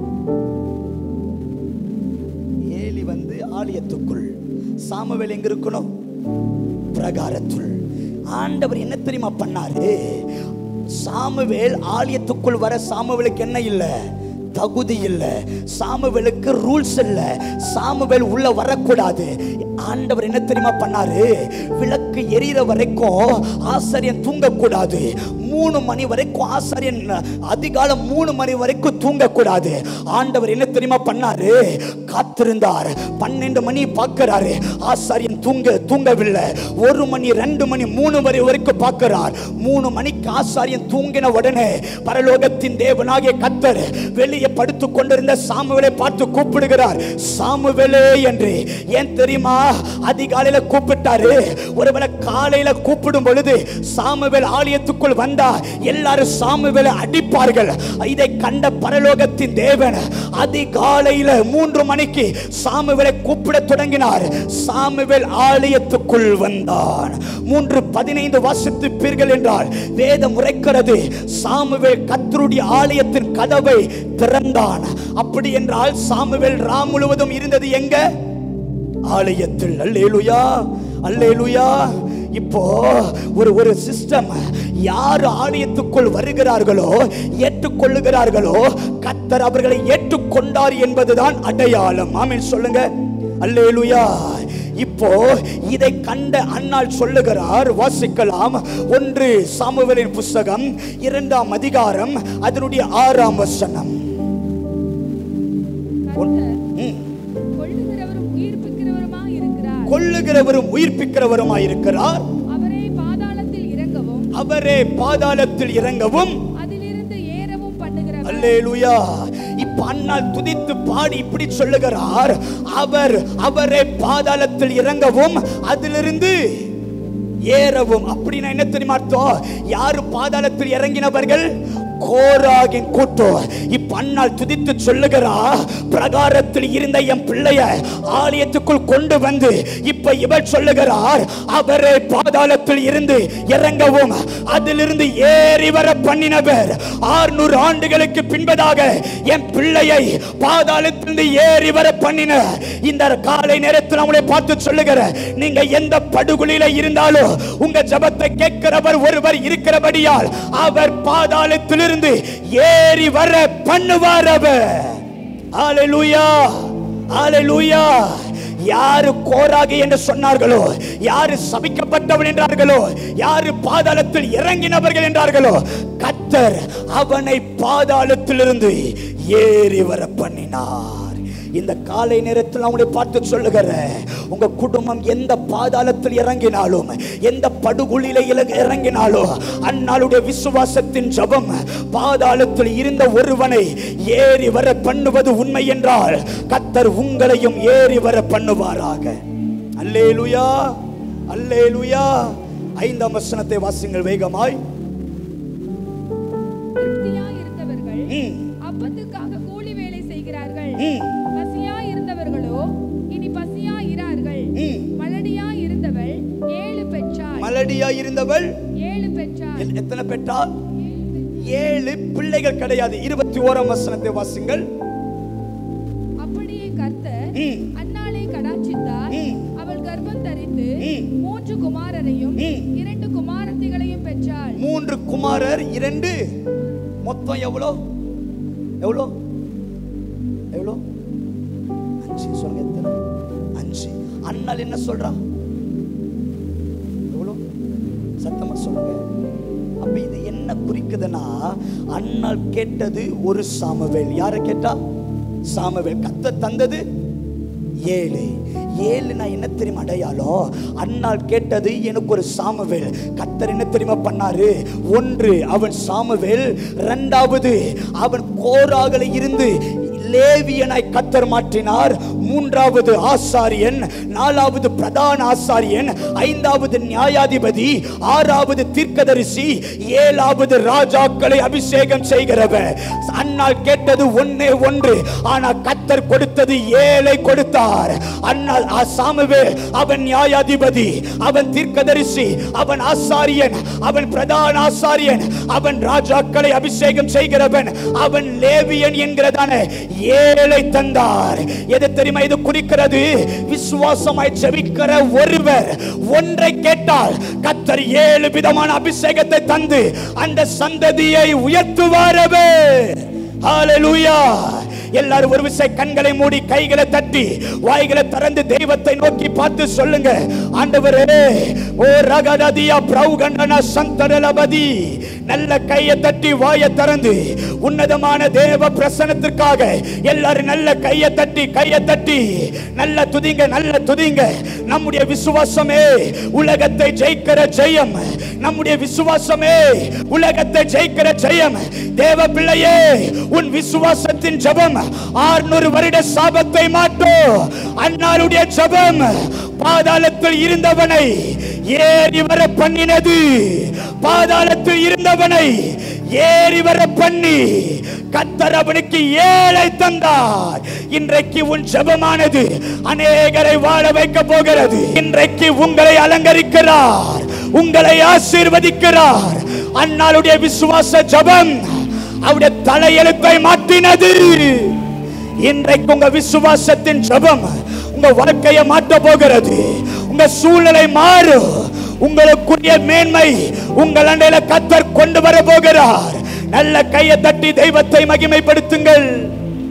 ஏலி வந்து ஆலயத்துக்குள் சாமுவேல் எங்க இருக்கணும் பிரகாரத்துள் ஆண்டவர் என்ன தெரியுமா பண்ணாரு சாமுவேல் ஆலயத்துக்குள் வர சாமுவேலுக்கு என்ன இல்லை தகுதி இல்லை சாமுவேலுக்கு ரூல்ஸ் இல்லை சாமுவேல் உள்ள வரக்கூடாது ஆண்டவர் என்ன தெரியுமா பண்ணாரு விளக்கு எரியிற வரைக்கும் ஆசாரியன் தூங்கக்கூடாது மூணு மணி வரைக்கும் ஆசாரியன் அதிகாலம் மூணு மணி வரைக்கும் தூங்கக்கூடாது ஆண்டவர் என்ன தெரியுமா பண்ணாரு காத்திருந்தார் பன்னெண்டு மணி பார்க்கிறாரு ஆசாரியன் தூங்க தூங்கவில்லை ஒரு மணி ரெண்டு மணி மூணு மணி வரைக்கும் பார்க்கிறார் மூணு மணிக்கு ஆசாரியன் தூங்கின உடனே பரலோகத்தின் தேவனாகிய கத்தர் வெளியே படுத்து கொண்டிருந்த சாமுவேலை பார்த்து கூப்பிடுகிறார் சாமுவேலே என்று ஏன் தெரியுமா அதிகாலையில கூப்பிட்டாரு ஒருவேளை காலையில கூப்பிடும் பொழுது சாமுவேல் ஆலயத்துக்குள் வந்தா எல்லாரும் சாமுவேலை அடிப்பார்கள் இதை கண்ட பரலோகத்தின் தேவன் அதிகாலையில மூன்று மணிக்கு சாமுவேலை கூப்பிட தொடங்கினார் சாமுவேல் ஆலயத்துக்குள் வந்தான் மூன்று பதினைந்து வாசித்துப்பீர்கள் என்றால் வேதம் உரைக்கிறது சாமுவேல் கத்தருடைய ஆலயத்தின் கதவை திறந்தான் அப்படி என்றால் சாமுவேல் ராம் முழுவதும் இருந்தது எங்க ஆலயத்தில் அல்லேலுயா அல்லேலுயா இப்போ ஒரு ஒரு சிஸ்டம் யார் ஆலயத்துக்குள் வருகிறார்களோ ஏற்றுக்கொள்ளுகிறார்களோ கத்தர் அவர்களை ஏற்றுக்கொண்டார் என்பதுதான் அடையாளம் ஆமென் சொல்லுங்க அல்லேலுயா இப்போ இதை கண்ட அன்னாள் சொல்லுகிறார் வாசிக்கலாம் ஒன்று சாமுவேலின் புஸ்தகம் இரண்டாம் அதிகாரம் அதனுடைய ஆறாம் வசனம் கர்த்தர் ம். கொள்ளுகிறவரும் உயிர்ப்பிக்கிறவருமாய் இருக்கிறார் கொள்ளுகிறவரும் உயிர்ப்பிக்கிறவருமாய் இருக்கிறார் அவரே பாதாளத்தில் இறங்கவும் அவரே பாதாளத்தில் இறங்கவும் அதிலிருந்து ஏறவும் பண்ணுகிறவர் அல்லேலூயா இப்ப அண்ணால் துதித்து பாடி இப்படி சொல்லுகிறார் அவர் அவரே பாதாளத்தில் இறங்கவும் அதிலிருந்து ஏறவும் அப்படின்னா என்ன தெரியுமா அர்த்தம் யாரு பாதாளத்தில் இறங்கினவர்கள் கோராகின் கூட்டம் இப்ப அண்ணால் துதித்து சொல்லுகிறா பிரகாரத்தில் இருந்த என் பிள்ளைய ஆலயத்துக்குள் கொண்டு வந்து இப்ப இவர் சொல்லுகிறார் அவரே பாதாளத்தில் இருந்து இறங்கவும் அதிலிருந்து ஏறி வர பண்ணினவர் ஆறுநூறு ஆண்டுகளுக்கு பின்பதாக என் பிள்ளையை பாதாளத்திலிருந்து ஏறி வர பண்ணின இந்த காலை நேரத்தில் அவங்களை பார்த்து சொல்லுகிற நீங்க எந்த படுகொலியில இருந்தாலும் உங்க ஜபத்தை கேட்கிறவர் ஒருவர் இருக்கிறபடியால் அவர் பாதாளத்திலிருந்து ஏறி வர பண்ணுவார் அவர் ஹalleluya ஹalleluya யாரு கோராகி என்று சொன்னார்களோ யாரு சபிக்கப்பட்டவன் என்றார்களோ யாரு பாதாளத்தில் இறங்கினவர்கள் என்றார்களோ கத்தர் அவனை பாதாளத்திலிருந்து ஏறி வர பண்ணினார் இந்த காலை நேரத்தில் அவனை பார்த்து சொல்லுகிற உங்க குடும்பம் எந்த பாதாளத்தில் இறங்கினாலும் எந்த படுகுழியில இல- இறங்கினாலும் அந்நாளுடைய விசுவாசத்தின் ஜபம் பாதாளத்தில் இருந்த ஒருவனை ஏறி வர பண்ணுவது உண்மை என்றால் கத்தர் உங்களையும் ஏறி வர பண்ணுவாராக அல்லேலுயா அல்லேலுயா ஐந்தாம் வசனத்தை வாசிங்கள் வேகமாய் திருப்தியாய் இருந்தவர்கள் ம், அப்பத்துக்காக கூலி வேலை செய்கிறார்கள் ம், பசியா இருந்தவர்களோ இனி பசியா இரார்கள் ம். மலடியா இருந்தவள் ஏழு பெற்றாள் மலடியா இருந்தவள் ஏழு பெற்றாள் எ- எத்தனை பெற்றால் ஏழு பிள்ளைகள் கிடையாது இருபத்தி ஓராம் வசனத்தை வாசிங்கள் அப்படியே கர்த்தர் ம். அன்னாளை கடாட்சித்தார் ம். அவள் கர்ப்பம் தரித்து ம். மூன்று குமாரரையும் ம். இரண்டு குமாரத்திகளையும் பெற்றாள் மூன்று குமாரர் இரண்டு மொத்தம் எவ்வளோ எவ்வளோ எவ்வளோ அஞ்சு சொல்லுங்க எத்தனை அஞ்சு அண்ணால் என்ன சொல்றா எவ்வளோ சத்தமா சொல்லுங்க அப்ப இது என்ன குறிக்குதுன்னா அண்ணால் கேட்டது ஒரு சாமுவேல் யாரை கேட்டா சாமுவேல் கத்த தந்தது ஏழு ஏழு நான் என்ன தெரியுமா அடையாளம் அண்ணால் கேட்டது எனக்கு ஒரு சாமுவேல் கத்தர் என்ன தெரியுமா பண்ணாரு ஒன்று அவன் சாமுவேல் இரண்டாவது அவன் கோராகல இருந்து லேவியனாய் கத்தர் மாற்றினார் மூன்றாவது ஆசாரியன் நாலாவது பிரதான ஆசாரியன் ஐந்தாவது நியாயாதிபதி ஆறாவது தீர்க்கதரிசி ஏழாவது ராஜாக்களை அபிஷேகம் செய்கிறவர் அன்னால் கேட்டது ஒன்னே ஒன்று ஆனா கத்தர் கொடுத்தது ஏழை கொடுத்தார் அன்னால் ஆ சாமுவேல் அவன் நியாயாதிபதி அவன் தீர்க்கதரிசி அவன் ஆசாரியன் அவன் பிரதான ஆசாரியன் அவன் ராஜாக்களை அபிஷேகம் செய்கிறவன் அவன் லேவியன் என்கிறதான ஏழை தந்தார் எது தெரியுமா இது குறிக்கிறது விசுவாசமாய் ஜெபிக்கிற ஒருவர் ஒன்றை கேட்டால் கத்தர் ஏழு விதமான அபிஷேகத்தை தந்து அந்த சந்ததியை உயர்த்துவாரவே ஹalleluya எல்லாரும் ஒரு விசை கண்களை மூடி கைகளை தட்டி வாய்களை திறந்து தெய்வத்தை நோக்கி பார்த்து சொல்லுங்க ஆண்டவரே ஓ ரகடதியா பிரௌகண்டன சந்தரலபதி நல்ல கையை தட்டி வாயை திறந்து உன்னதமான தேவ பிரசனத்திற்காக எல்லாரும் நல்ல கையை தட்டி கையை தட்டி நல்ல துதிங்க நல்ல துதிங்க நம்முடைய விசுவாசமே உலகத்தை ஜெயிக்கிற ஜெயம் நம்முடைய விசுவாசமே உலகத்தை ஜெயிக்கிற ஜெயம் தேவ பிள்ளையே உன் விசுவாசத்தின் ஜெபம் ஆறுநூறு வருட சாபத்தை மாட்டும் அன்னாருடைய ஜெபம் பாதாளத்தில் இருந்தவனை ஏறி வர பண்ணினது பாதாளத்தில் இருந்தவனை ஏறி வர பண்ணி கத்தர் அவனுக்கு ஏழை தந்தார் இன்றைக்கு உன் ஜெபமானது அநேகரை வாழ வைக்க போகிறது இன்றைக்கு உங்களை அலங்கரிக்கிறார் உங்களை ஆசீர்வதிக்கிறார் அன்னாளுடைய விசுவாச ஜெபம் அவருடைய தலையெழுத்தை மாற்றினது இன்றைக்கு உங்க விசுவாசத்தின் ஜெபம் உங்க வாழ்க்கையை மாற்ற போகிறது உங்க சூழ்நிலை மாறும் உங்களுக்குரிய மேன்மை உங்கள் அண்டையில கத்தர் கொண்டு வர போகிறார் நல்ல கையை தட்டி தெய்வத்தை மகிமைப்படுத்துங்கள்